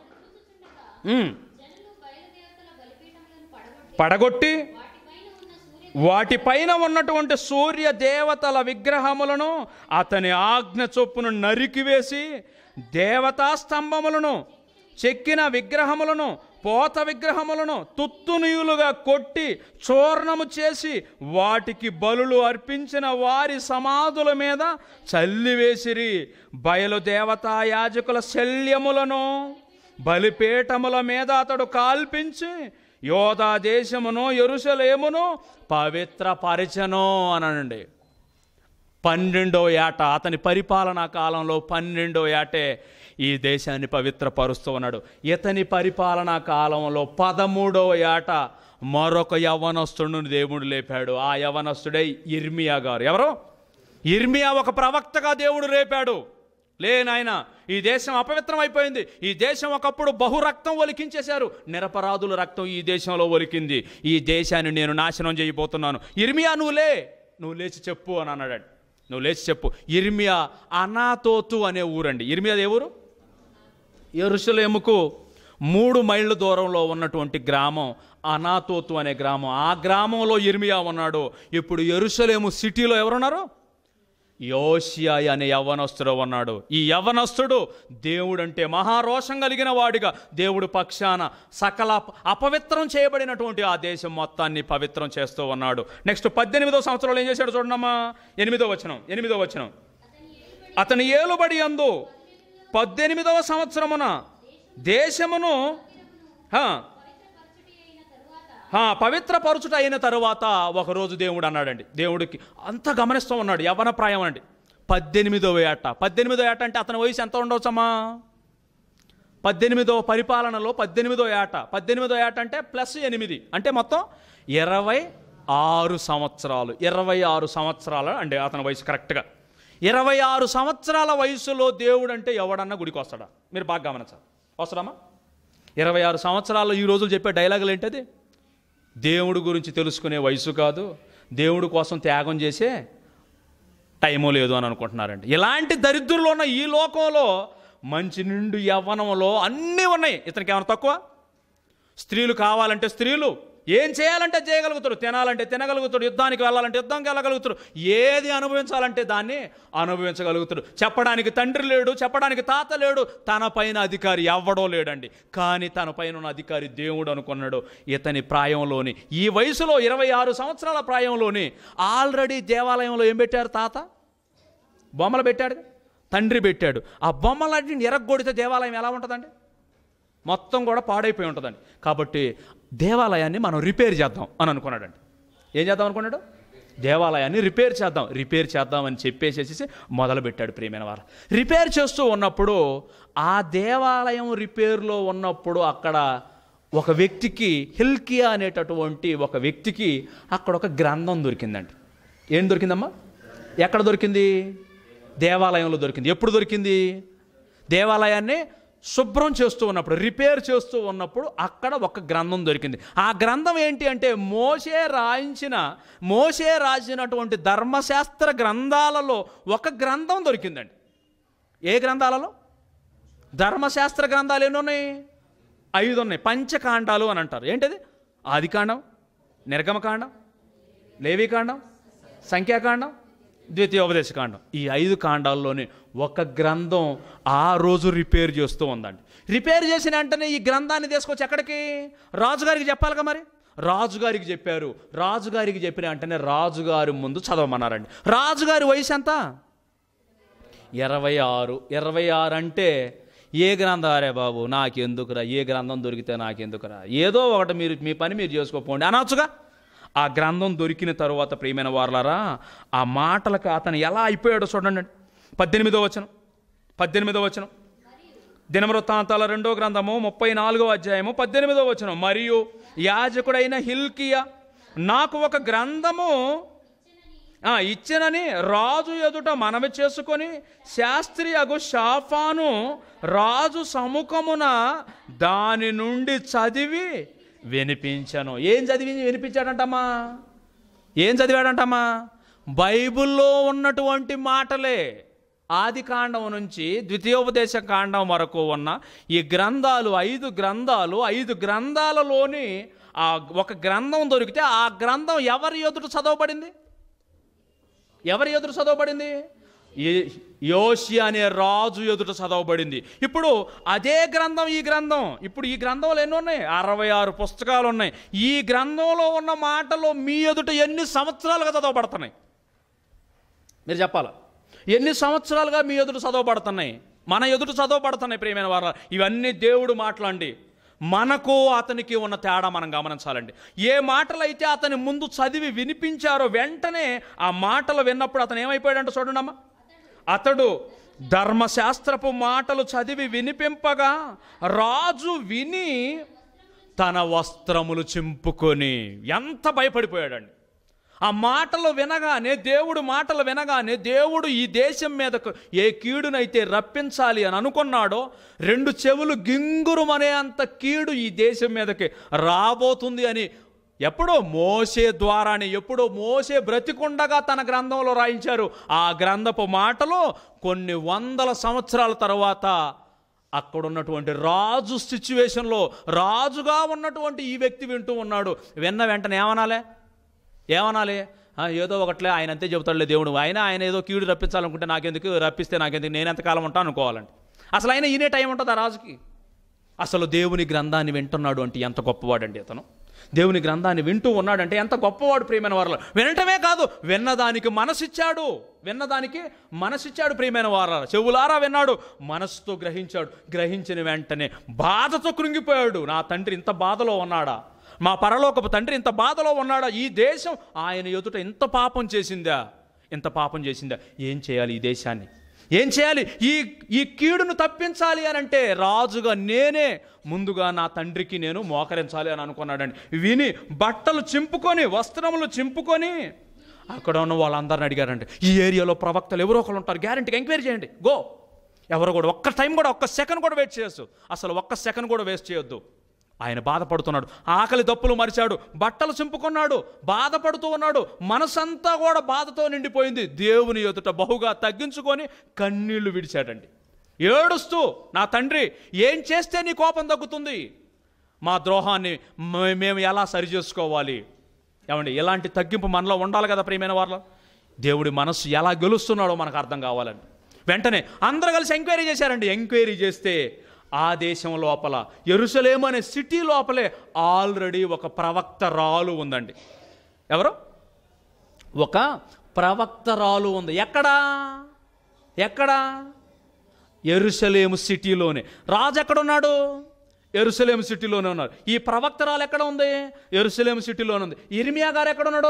జనులు బయలుదేవతల బలిపీఠములను పడగొట్టి పడగొట్టి వాటిపైన ఉన్న సూర్య వాటిపైన ఉన్నటువంటి సూర్య దేవతల విగ్రహములను అతని ఆజ్ఞ చొప్పును నరికివేసి దేవతా స్తంభములను చెక్కిన విగ్రహములను పోత విగ్రహములను తుత్తునీయులుగా కొట్టి చూర్ణము చేసి వాటికి బలులు అర్పించిన వారి సమాధుల మీద చల్లివేసిరి బయలు దేవతా యాజకుల శల్యములను బలిపీఠముల మీద అతడు కాల్పించి యోధా దేశమును ఎరుసలేమును పవిత్రపరచను అనండి పన్నెండో ఏట అతని పరిపాలనా కాలంలో పన్నెండో ఏటే ఈ దేశాన్ని పవిత్రపరుస్తూ ఉన్నాడు ఇతని పరిపాలనా కాలంలో పదమూడో ఏట మరొక యవనస్తుడిని దేవుడు లేపాడు ఆ యవనస్తుడే ఇర్మియా గారు ఎవరు ఇర్మియా ఒక ప్రవక్తగా దేవుడు రేపాడు లే నాయన ఈ దేశం అపవిత్రం అయిపోయింది ఈ దేశం ఒకప్పుడు బహు రక్తం ఒలికించేశారు నిరపరాధుల రక్తం ఈ దేశంలో ఒలికింది ఈ దేశాన్ని నేను నాశనం చేయబోతున్నాను ఇర్మియా నువ్వు లే నువ్వు లేచి చెప్పు అని అన్నాడు నువ్వు లేచి చెప్పు ఇర్మియా అనాతోతు అనే ఊరండి ఇర్మియా ఏ ఊరు ఎరుసలేముకు మూడు మైళ్ళ దూరంలో ఉన్నటువంటి గ్రామం అనాతోతు అనే గ్రామం ఆ గ్రామంలో ఇర్మియా ఉన్నాడు ఇప్పుడు ఎరుసలేము సిటీలో ఎవరున్నారు యోషియా అనే యవ్వనస్తుడు ఉన్నాడు ఈ యవ్వనస్తుడు దేవుడంటే మహారోషం కలిగిన వాడిగా దేవుడు పక్షాన సకల అపవిత్రం చేయబడినటువంటి ఆ దేశం మొత్తాన్ని పవిత్రం చేస్తూ ఉన్నాడు నెక్స్ట్ పద్దెనిమిదో సంవత్సరంలో ఏం చేశాడు చూడండమ్మా ఎనిమిదో వచనం ఎనిమిదో వచనం అతని ఏలుబడి అందు పద్దెనిమిదవ సంవత్సరమున దేశమును హా, హా, పవిత్రపరుచుట అయిన తరువాత ఒకరోజు దేవుడు అన్నాడండి దేవుడికి అంత గమనిస్తూ ఉన్నాడు యవ్వన ప్రాయం అండి పద్దెనిమిదవ ఏట పద్దెనిమిదో ఏట అంటే అతని వయసు ఎంత ఉండవచ్చమ్మా పద్దెనిమిదో పరిపాలనలో పద్దెనిమిదో ఏట పద్దెనిమిదో ఏట అంటే ప్లస్ ఎనిమిది అంటే మొత్తం ఇరవై ఆరు సంవత్సరాలు ఇరవై ఆరు సంవత్సరాలు అంటే అతని వయసు కరెక్ట్గా ఇరవై ఆరు సంవత్సరాల వయసులో దేవుడు అంటే ఎవడన్నా గుడికి వస్తాడా మీరు బాగా గమనించాలి వస్తాడమ్మా ఇరవై ఆరు సంవత్సరాల్లో ఈ రోజులు చెప్పే డైలాగులు ఏంటది దేవుడు గురించి తెలుసుకునే వయసు కాదు దేవుడు కోసం త్యాగం చేసే టైము లేదు అని అనుకుంటున్నారండి ఇలాంటి దరిద్రులు ఉన్న ఈ లోకంలో మంచి నిండు యవ్వనంలో అన్నీ ఉన్నాయి ఇతనికి ఏమైనా తక్కువ స్త్రీలు కావాలంటే స్త్రీలు ఏం చేయాలంటే చేయగలుగుతాడు తినాలంటే తినగలుగుతాడు యుద్ధానికి వెళ్ళాలంటే యుద్ధంకి వెళ్ళగలుగుతాడు ఏది అనుభవించాలంటే దాన్ని అనుభవించగలుగుతాడు చెప్పడానికి తండ్రి లేడు చెప్పడానికి తాత లేడు తన పైన అధికారి ఎవ్వడో లేడండి కానీ తన పైన ఉన్న అధికారి దేవుడు అనుకున్నాడు ఇతని ప్రాయంలోని ఈ వయసులో ఇరవై ఆరు సంవత్సరాల ప్రాయంలోని ఆల్రెడీ దేవాలయంలో ఏం పెట్టారు తాత బొమ్మలు పెట్టాడు తండ్రి పెట్టాడు ఆ బొమ్మలన్నింటిని ఎరగొడితే దేవాలయం ఎలా ఉంటుందండి మొత్తం కూడా పాడైపోయి ఉంటుందండి కాబట్టి దేవాలయాన్ని మనం రిపేర్ చేద్దాం అని అనుకున్నాడండి ఏం చేద్దాం అనుకున్నాడు దేవాలయాన్ని రిపేర్ చేద్దాం రిపేర్ చేద్దామని చెప్పేసేసి మొదలుపెట్టాడు ప్రియమైన వారు రిపేర్ చేస్తూ ఉన్నప్పుడు ఆ దేవాలయం రిపేర్లో ఉన్నప్పుడు అక్కడ ఒక వ్యక్తికి హిల్కియా అనేటటువంటి ఒక వ్యక్తికి అక్కడ ఒక గ్రంథం దొరికిందండి ఏం దొరికిందమ్మా ఎక్కడ దొరికింది దేవాలయంలో దొరికింది ఎప్పుడు దొరికింది దేవాలయాన్ని శుభ్రం చేస్తూ ఉన్నప్పుడు రిపేర్ చేస్తూ ఉన్నప్పుడు అక్కడ ఒక గ్రంథం దొరికింది ఆ గ్రంథం ఏంటి అంటే మోసే రాయించిన మోసే రాసినటువంటి ధర్మశాస్త్ర గ్రంథాలలో ఒక గ్రంథం దొరికిందండి ఏ గ్రంథాలలో ధర్మశాస్త్ర గ్రంథాలు ఎన్ని ఉన్నాయి ఐదు ఉన్నాయి పంచకాండాలు అని అంటారు ఏంటిది ఆదికాండం నిర్గమకాండం లేవికాండం సంఖ్యాకాండం ద్వితీయోపదేశకాండం ఈ ఐదు కాండాల్లోనే ఒక గ్రంథం ఆ రోజు రిపేర్ చేస్తూ ఉందండి రిపేర్ చేసిన వెంటనే ఈ గ్రంథాన్ని తీసుకొచ్చి ఎక్కడికి రాజుగారికి చెప్పాలిగా మరి రాజుగారికి చెప్పారు రాజుగారికి చెప్పిన వెంటనే రాజుగారి ముందు చదవమన్నారండి రాజుగారి వయసు ఎంత ఇరవై ఆరు ఇరవై ఆరు అంటే ఏ గ్రంథారే బాబు నాకెందుకురా ఏ గ్రంథం దొరికితే నాకెందుకురా ఏదో ఒకటి మీరు మీ పని మీరు చేసుకోపోండి అనొచ్చుగా ఆ గ్రంథం దొరికిన తరువాత ప్రియమైన వారలారా ఆ మాటలకు అతను ఎలా అయిపోయాడో చూడండి పద్దెనిమిదో వచనం పద్దెనిమిదో వచనం దినవృత్తాంతాల రెండో గ్రంథము ముప్పై నాలుగో అధ్యాయము పద్దెనిమిదో వచనం మరియు యాజకుడైన హిల్కియా నాకు ఒక గ్రంథము ఆ, ఇచ్చినని రాజు ఎదుట మనవి చేసుకొని శాస్త్రి అగు షాఫాను రాజు సముఖమున దాని నుండి చదివి వినిపించను ఏం చదివి వినిపించాడంటమ్మా ఏం చదివాడంటమ్మా బైబిల్లో ఉన్నటువంటి మాటలే ఆది కాండం నుంచి ద్వితీయోపదేశ కాండం వరకు ఉన్న ఈ గ్రంథాలు ఐదు గ్రంథాలు ఐదు గ్రంథాలలోని ఆ ఒక గ్రంథం దొరికితే ఆ గ్రంథం ఎవరి ఎదుట చదవబడింది ఎవరి ఎదురు చదవబడింది ఏ- యోషి అనే రాజు ఎదుట చదవబడింది ఇప్పుడు అదే గ్రంథం ఈ గ్రంథం ఇప్పుడు ఈ గ్రంథంలో ఎన్ని ఉన్నాయి అరవై ఆరు పుస్తకాలు ఉన్నాయి ఈ గ్రంథంలో ఉన్న మాటలు మీ ఎదుట ఎన్ని సంవత్సరాలుగా చదవబడుతున్నాయి మీరు చెప్పాలా ఎన్ని సంవత్సరాలుగా మీ ఎదుట చదవబడుతున్నాయి మన ఎదుట చదవబడుతున్నాయి ప్రియమైన వారు ఇవన్నీ దేవుడు మాటలండి మనకు అతనికి ఉన్న తేడా మనం గమనించాలండి ఏ మాటలు అయితే అతని ముందు చదివి వినిపించారో వెంటనే ఆ మాటలు విన్నప్పుడు అతను ఏమైపోయాడంటే చూడండి అమ్మా అతడు ధర్మశాస్త్రపు మాటలు చదివి వినిపింపగా రాజు విని తన వస్త్రములు చింపుకొని ఎంత భయపడిపోయాడండి ఆ మాటలు వినగానే దేవుడు మాటలు వినగానే దేవుడు ఈ దేశం మీదకు ఏ కీడునైతే రప్పించాలి అని అనుకున్నాడో రెండు చెవులు గింగురుమనే అంత కీడు ఈ దేశం మీదకి రాబోతుంది అని ఎప్పుడో మోసే ద్వారానే ఎప్పుడో మోసే బ్రతికుండగా తన గ్రంథంలో రాయించారు ఆ గ్రంథపు మాటలు కొన్ని వందల సంవత్సరాల తర్వాత అక్కడ ఉన్నటువంటి రాజు సిచ్యువేషన్లో రాజుగా ఉన్నటువంటి ఈ వ్యక్తి వింటూ ఉన్నాడు విన్న వెంటనే ఏమనాలే ఏమనాలి ఆ, ఏదో ఒకట్లే ఆయన అంతే చెబుతాడులే దేవుడు ఆయన ఆయన ఏదో కీడు రప్పించాలనుకుంటే నాకెందుకు రప్పిస్తే నాకెందుకు నేను ఎంతకాలం ఉంటాను అనుకోవాలండి అసలు ఆయన ఈయనే టైం ఉంటుంది ఆ రాజుకి అసలు దేవుని గ్రంథాన్ని వింటున్నాడు అంటే ఎంత గొప్పవాడండి అతను దేవుని గ్రంథాన్ని వింటూ ఉన్నాడంటే ఎంత గొప్పవాడు ప్రియమైన వారు వినటమే కాదు విన్నదానికి మనసిచ్చాడు విన్నదానికి మనసిచ్చాడు ప్రియమైన వారు చెవులారా విన్నాడు మనసుతో గ్రహించాడు గ్రహించిన వెంటనే బాధతో కృంగిపోయాడు నా తండ్రి ఇంత బాధలో ఉన్నాడా మా పరలోకపు తండ్రి ఇంత బాధలో ఉన్నాడా ఈ దేశం ఆయన ఎదుట ఇంత పాపం చేసిందా ఇంత పాపం చేసిందా ఏం చేయాలి ఈ దేశాన్ని ఏం చేయాలి ఈ ఈ కీడును తప్పించాలి అని అంటే రాజుగా నేనే ముందుగా నా తండ్రికి నేను మోకరించాలి అని అనుకున్నాడండి విని బట్టలు చింపుకొని వస్త్రములు చింపుకొని అక్కడ ఉన్న వాళ్ళందరిని అడిగారండి ఈ ఏరియాలో ప్రవక్తలు ఎవరో ఒకరు ఉంటారు గ్యారంటీగా ఎంక్వైరీ చేయండి గో ఎవరు కూడా ఒక్క టైం కూడా ఒక్క సెకండ్ కూడా వెయిట్ చేయొచ్చు అసలు ఒక్క సెకండ్ కూడా వేస్ట్ చేయొద్దు ఆయన బాధపడుతున్నాడు ఆకలి దప్పులు మరిచాడు బట్టలు చింపుకున్నాడు బాధపడుతూ ఉన్నాడు మనసంతా కూడా బాధతో నిండిపోయింది దేవుని ఎదుట బహుగా తగ్గించుకొని కన్నీళ్లు విడిచాడండి ఏడుస్తూ నా తండ్రి ఏం చేస్తే నీ కోపం తగ్గుతుంది మా ద్రోహాన్ని మే- మేము ఎలా సరి చేసుకోవాలి ఏమండి ఎలాంటి తగ్గింపు మనలో ఉండాలి కదా ప్రియమైన వాళ్ళ దేవుడి మనస్సు ఎలా గెలుస్తున్నాడో మనకు అర్థం కావాలండి వెంటనే అందరూ కలిసి ఎంక్వైరీ చేశారండి ఎంక్వైరీ చేస్తే ఆ దేశం లోపల ఎరుసలేం అనే సిటీ లోపలే ఆల్రెడీ ఒక ప్రవక్తరాలు ఉందండి ఎవరు ఒక ప్రవక్తరాలు ఉంది ఎక్కడా ఎక్కడా ఎరుసలేము సిటీలోనే రాజు ఎక్కడున్నాడు ఎరుసలేం సిటీలోనే ఉన్నారు ఈ ప్రవక్తరాలు ఎక్కడ ఉంది ఎరుసలేం సిటీలోనే ఉంది ఇర్మియా గారు ఎక్కడున్నాడు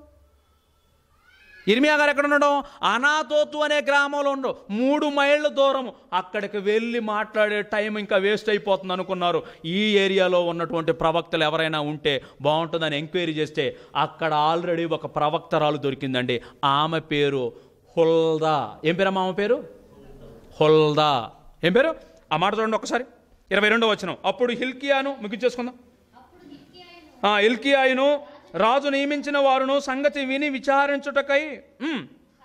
ఇర్మియా గారు ఎక్కడ ఉన్నాడు అనాతోతు అనే గ్రామంలో ఉండవు మూడు మైళ్ళ దూరం అక్కడికి వెళ్ళి మాట్లాడే టైం ఇంకా వేస్ట్ అయిపోతుంది అనుకున్నారు ఈ ఏరియాలో ఉన్నటువంటి ప్రవక్తలు ఎవరైనా ఉంటే బాగుంటుందని ఎంక్వైరీ చేస్తే అక్కడ ఆల్రెడీ ఒక ప్రవక్తరాలు దొరికిందండి ఆమె పేరు హుల్దా ఏం పేరమ్మా ఆమె పేరు హుల్దా ఏం పేరు ఆ మాట చూడండి ఒకసారి ఇరవై రెండో వచ్చిన అప్పుడు హిల్కియాను ముగించేసుకుందాం అప్పుడు హిల్కీయాను ఆ ఇల్కియాయును రాజు నియమించిన వారును సంగతి విని విచారించుటకై ఉమ్,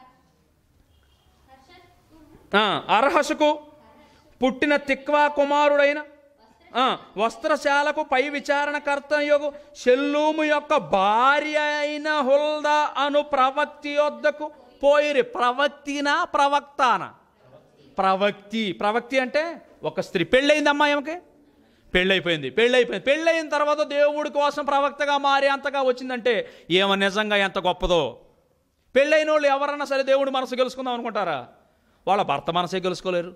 హర్షకు ఆ, అర్హసుకు పుట్టిన తిక్వా కుమారుడైన ఆ, వస్త్రశాలకు పై విచారణకర్తయగు షెల్లూము యొక్క భార్య అయిన హుల్దా అను ప్రవక్తి వద్దకు పోయిరి ప్రవక్తినా ప్రవక్తానా ప్రవక్తి ప్రవక్తి అంటే ఒక స్త్రీ పెళ్ళయింది అమ్మాయికి పెళ్ళైపోయింది పెళ్ళైపోయింది పెళ్ళయిన తర్వాత దేవుడి కోసం ప్రవక్తగా మారి అంతగా వచ్చిందంటే ఏమో నిజంగా ఎంత గొప్పదో పెళ్ళైన వాళ్ళు ఎవరన్నా సరే దేవుడి మనసు గెలుచుకుందాం అనుకుంటారా వాళ్ళ భర్త మనసే గెలుచుకోలేరు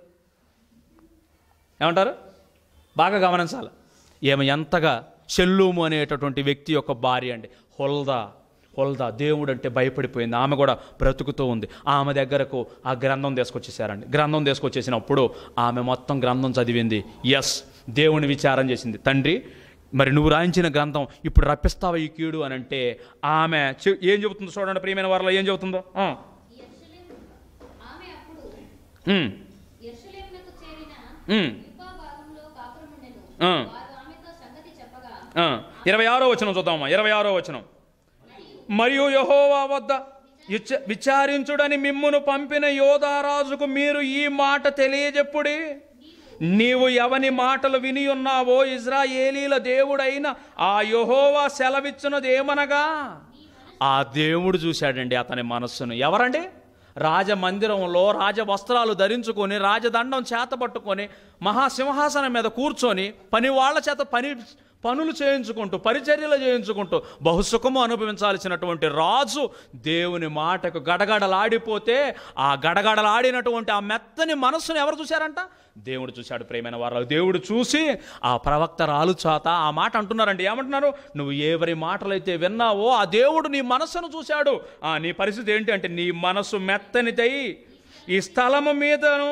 ఏమంటారు బాగా గమనించాలి ఏమి ఎంతగా షెల్లూము అనేటటువంటి వ్యక్తి యొక్క భార్య అండి హొల్దా హొల్దా దేవుడు అంటే భయపడిపోయింది ఆమె కూడా బ్రతుకుతూ ఉంది ఆమె దగ్గరకు ఆ గ్రంథం తీసుకొచ్చేసారండి గ్రంథం తీసుకొచ్చేసినప్పుడు ఆమె మొత్తం గ్రంథం చదివింది ఎస్ దేవుని విచారం చేసింది తండ్రి మరి నువ్వు రాయించిన గ్రంథం ఇప్పుడు రప్పిస్తావా ఈ కీడు అని అంటే ఆమె చె- ఏం చెబుతుందో చూడండి ప్రియమైన వారిలో ఏం చెబుతుందో ఆ. యెరూషలేము ఆమె అప్పుడు ఉమ్, యెరూషలేమునకు చేరిన ఉమ్, యూదా భాగంలో కాపురముండెను ఆ. వారు ఆమెతో సంగతి చెప్పగా ఆ. ఇరవై ఆరో వచనం చూద్దామా ఇరవై ఆరో వచనం మరియు యహోవా వద్ద విచ- విచారించుడని మిమ్మును పంపిన యోధారాజుకు మీరు ఈ మాట తెలియజెప్పుడి నీవు ఎవని మాటలు విని ఉన్నావో ఇజ్రాయేలీల దేవుడైన ఆ యహోవా సెలవిచ్చినది ఏమనగా ఆ దేవుడు చూశాడండి అతని మనస్సును ఎవరండి రాజమందిరంలో రాజ వస్త్రాలు ధరించుకొని రాజదండం చేతపట్టుకొని మహాసింహాసనం మీద కూర్చొని పని వాళ్ళ చేత పని పనులు చేయించుకుంటూ పరిచర్యలు చేయించుకుంటూ బహుసుఖము అనుభవించాల్సినటువంటి రాజు దేవుని మాటకు గడగడలాడిపోతే ఆ గడగడలాడినటువంటి ఆ మెత్తని మనస్సును ఎవరు చూశారంట దేవుడు చూశాడు ప్రేమైన వారు దేవుడు చూసి ఆ ప్రవక్త రాలు చాత ఆ మాట అంటున్నారండి ఏమంటున్నారు నువ్వు ఎవరి మాటలైతే విన్నావో ఆ దేవుడు నీ మనస్సును చూశాడు ఆ నీ పరిస్థితి ఏంటి అంటే నీ మనస్సు మెత్తనిదై ఈ స్థలము మీదను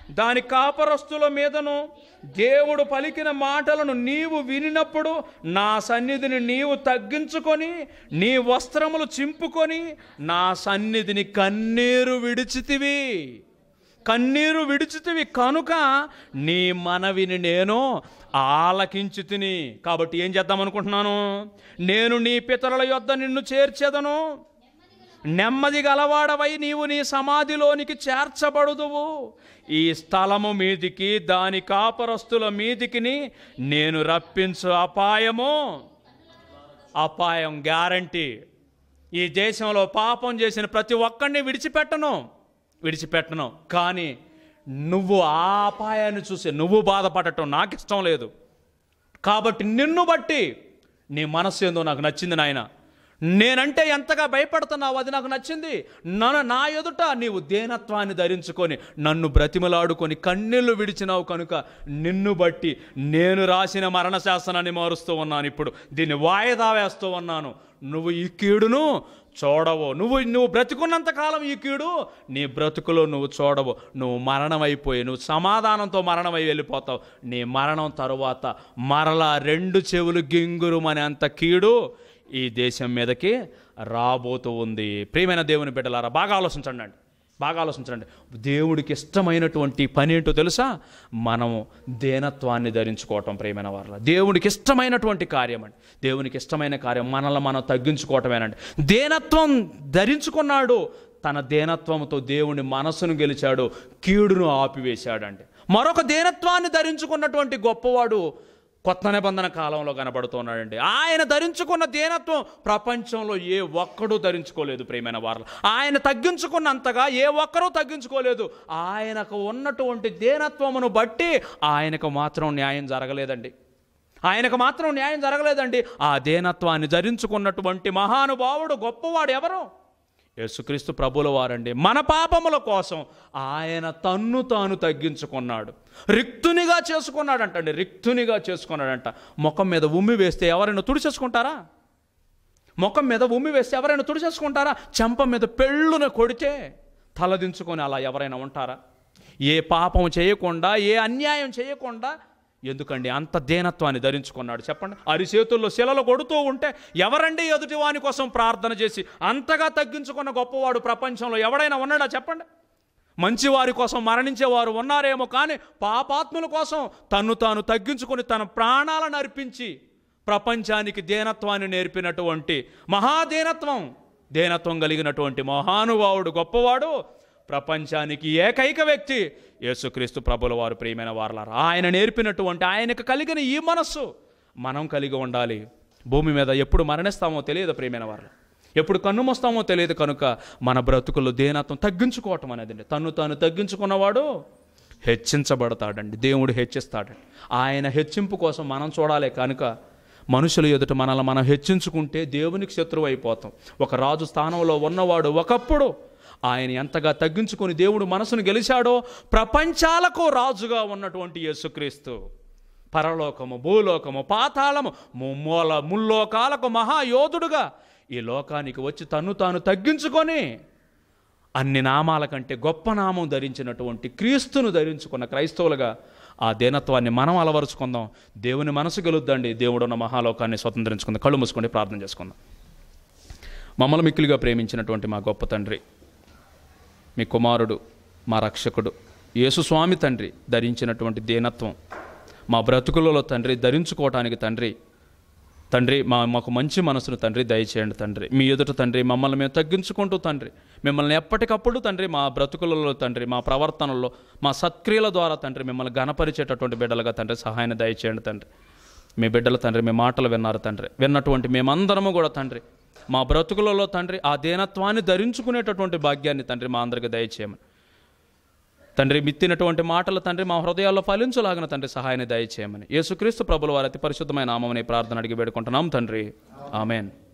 దాని కాపరస్తుల మీదను దేవుడు పలికిన మాటలను నీవు వినినప్పుడు నా సన్నిధిని నీవు తగ్గించుకొని నీ వస్త్రములు చింపుకొని నా సన్నిధిని కన్నీరు విడిచితివి కన్నీరు విడిచితివి కనుక నీ మనవిని నేను ఆలకించి తిని కాబట్టి ఏం చేద్దాం అనుకుంటున్నాను నేను నీ పితరుల యొద్ద నిన్ను చేర్చేదను నెమ్మది గలవాడవై నీవు నీ సమాధిలోనికి చేర్చబడుదువు ఈ స్థలము మీదికి దాని కాపరస్తుల మీదికిని నేను రప్పించు అపాయము అపాయం గ్యారంటీ ఈ దేశంలో పాపం చేసిన ప్రతి ఒక్కడిని విడిచిపెట్టను విడిచిపెట్టను కానీ నువ్వు ఆ అపాయాన్ని చూసి నువ్వు బాధపడటం నాకు ఇష్టం లేదు కాబట్టి నిన్ను బట్టి నీ మనస్సు ఏందో నాకు నచ్చింది నాయన నేనంటే ఎంతగా భయపడుతున్నావు అది నాకు నచ్చింది నన్ను నా ఎదుట నీవు దేనత్వాన్ని ధరించుకొని నన్ను బ్రతిమలాడుకొని కన్నీళ్లు విడిచినావు కనుక నిన్ను బట్టి నేను రాసిన మరణ శాసనాన్ని మారుస్తూ ఉన్నాను ఇప్పుడు దీన్ని వాయిదా వేస్తూ ఉన్నాను నువ్వు ఈ కీడును చూడవు నువ్వు నువ్వు బ్రతికున్నంత కాలం ఈ కీడు నీ బ్రతుకులో నువ్వు చూడవు నువ్వు మరణమైపోయి నువ్వు సమాధానంతో మరణమై వెళ్ళిపోతావు నీ మరణం తరువాత మరలా రెండు చెవులు గింగురుమనేంత కీడు ఈ దేశం మీదకి రాబోతూ ఉంది ప్రియమైన దేవుని బిడ్డలారా బాగా ఆలోచించండి అండి బాగా ఆలోచించండి దేవుడికి ఇష్టమైనటువంటి పని ఏంటో తెలుసా మనము దేనత్వాన్ని ధరించుకోవటం ప్రియమైన వారిలో దేవుడికి ఇష్టమైనటువంటి కార్యం అండి దేవునికి ఇష్టమైన కార్యం మనల్ని మనం తగ్గించుకోవటమేనండి దేనత్వం ధరించుకున్నాడు తన దేనత్వంతో దేవుని మనసును గెలిచాడు కీడును ఆపివేశాడండి మరొక దేనత్వాన్ని ధరించుకున్నటువంటి గొప్పవాడు కొత్త నిబంధన కాలంలో కనబడుతున్నాడండి ఆయన ధరించుకున్న దేనత్వం ప్రపంచంలో ఏ ఒక్కడూ ధరించుకోలేదు ప్రియమైన వారు ఆయన తగ్గించుకున్నంతగా ఏ ఒక్కరూ తగ్గించుకోలేదు ఆయనకు ఉన్నటువంటి దేనత్వమును బట్టి ఆయనకు మాత్రం న్యాయం జరగలేదండి ఆయనకు మాత్రం న్యాయం జరగలేదండి ఆ దేనత్వాన్ని ధరించుకున్నటువంటి మహానుభావుడు గొప్పవాడు ఎవరు యేసుక్రీస్తు ప్రభుల వారండి మన పాపముల కోసం ఆయన తన్ను తాను తగ్గించుకున్నాడు రిక్తునిగా చేసుకున్నాడంటండి రిక్తునిగా చేసుకున్నాడంట ముఖం మీద ఉమ్మి వేస్తే ఎవరైనా తుడిచేసుకుంటారా ముఖం మీద ఉమ్మి వేస్తే ఎవరైనా తుడిచేసుకుంటారా చెంప మీద పెళ్ళున కొడితే తలదించుకొని అలా ఎవరైనా ఉంటారా ఏ పాపం చేయకుండా ఏ అన్యాయం చేయకుండా ఎందుకండి అంత దేనత్వాన్ని ధరించుకున్నాడు చెప్పండి అరిచేతుల్లో శిలలు కొడుతూ ఉంటే ఎవరండి ఎదుటి వాని కోసం ప్రార్థన చేసి అంతగా తగ్గించుకున్న గొప్పవాడు ప్రపంచంలో ఎవడైనా ఉన్నాడా చెప్పండి మంచివారి కోసం మరణించేవారు ఉన్నారేమో కానీ పాపాత్ముల కోసం తన్ను తాను తగ్గించుకొని తన ప్రాణాలను అర్పించి ప్రపంచానికి దేనత్వాన్ని నేర్పినటువంటి మహాదేనత్వం దేనత్వం కలిగినటువంటి మహానుభావుడు గొప్పవాడు ప్రపంచానికి ఏకైక వ్యక్తి యేసుక్రీస్తు ప్రభుల వారు ప్రియమైన వారలారా ఆయన నేర్పినటువంటి ఆయనకు కలిగిన ఈ మనస్సు మనం కలిగి ఉండాలి భూమి మీద ఎప్పుడు మరణిస్తామో తెలియదు ప్రియమైన వారు ఎప్పుడు కన్ను మూస్తామో తెలియదు కనుక మన బ్రతుకుల్లో దేనత్వం తగ్గించుకోవటం అనేది తన్ను తాను తగ్గించుకున్నవాడు హెచ్చించబడతాడండి దేవుడు హెచ్చిస్తాడండి ఆయన హెచ్చింపు కోసం మనం చూడాలి కనుక మనుషుల ఎదుట మనల్ని మనం హెచ్చించుకుంటే దేవునికి శత్రువు అయిపోతాం ఒక రాజు స్థానంలో ఉన్నవాడు ఒకప్పుడు ఆయన ఎంతగా తగ్గించుకొని దేవుడు మనసును గెలిచాడో ప్రపంచాలకు రాజుగా ఉన్నటువంటి యేసుక్రీస్తు పరలోకము భూలోకము పాతాళము ముమ్మూల ముల్లోకాలకు మహాయోధుడుగా ఈ లోకానికి వచ్చి తన్ను తాను తగ్గించుకొని అన్ని నామాల కంటే గొప్ప నామం ధరించినటువంటి క్రీస్తును ధరించుకున్న క్రైస్తవులుగా ఆ దేనత్వాన్ని మనం అలవరుచుకుందాం దేవుని మనసు గెలుద్దండి దేవుడున్న మహాలోకాన్ని స్వతంత్రించుకుందాం కళ్ళు మూసుకొని ప్రార్థన చేసుకుందాం మమ్మల్ని మిక్కిలిగా ప్రేమించినటువంటి మా గొప్ప తండ్రి మీ కుమారుడు మా రక్షకుడు యేసు స్వామి తండ్రి ధరించినటువంటి దీనత్వం మా బ్రతుకులలో తండ్రి ధరించుకోవటానికి తండ్రి తండ్రి మా మాకు మంచి మనసును తండ్రి దయచేయండి తండ్రి మీ ఎదుట తండ్రి మమ్మల్ని మేము తగ్గించుకుంటూ తండ్రి మిమ్మల్ని ఎప్పటికప్పుడు తండ్రి మా బ్రతుకులలో తండ్రి మా ప్రవర్తనలో మా సత్క్రియల ద్వారా తండ్రి మిమ్మల్ని గణపరిచేటటువంటి బిడ్డలుగా తండ్రి సహాయాన్ని దయచేయండి తండ్రి మీ బిడ్డలు తండ్రి మీ మాటలు విన్నారు తండ్రి విన్నటువంటి మేమందరము కూడా తండ్రి మా బ్రతుకులలో తండ్రి ఆ దీనత్వాన్ని ధరించుకునేటటువంటి భాగ్యాన్ని తండ్రి మా అందరికి దయచేయమని తండ్రి మిత్తినటువంటి మాటలు తండ్రి మా హృదయాల్లో ఫలించులాగిన తండ్రి సహాయాన్ని దయచేయమని యేసుక్రీస్తు ప్రభుల వారి అతి పరిశుద్ధమైన నామమని ప్రార్థన అడిగి వేడుకుంటున్నాం తండ్రి ఆమెన్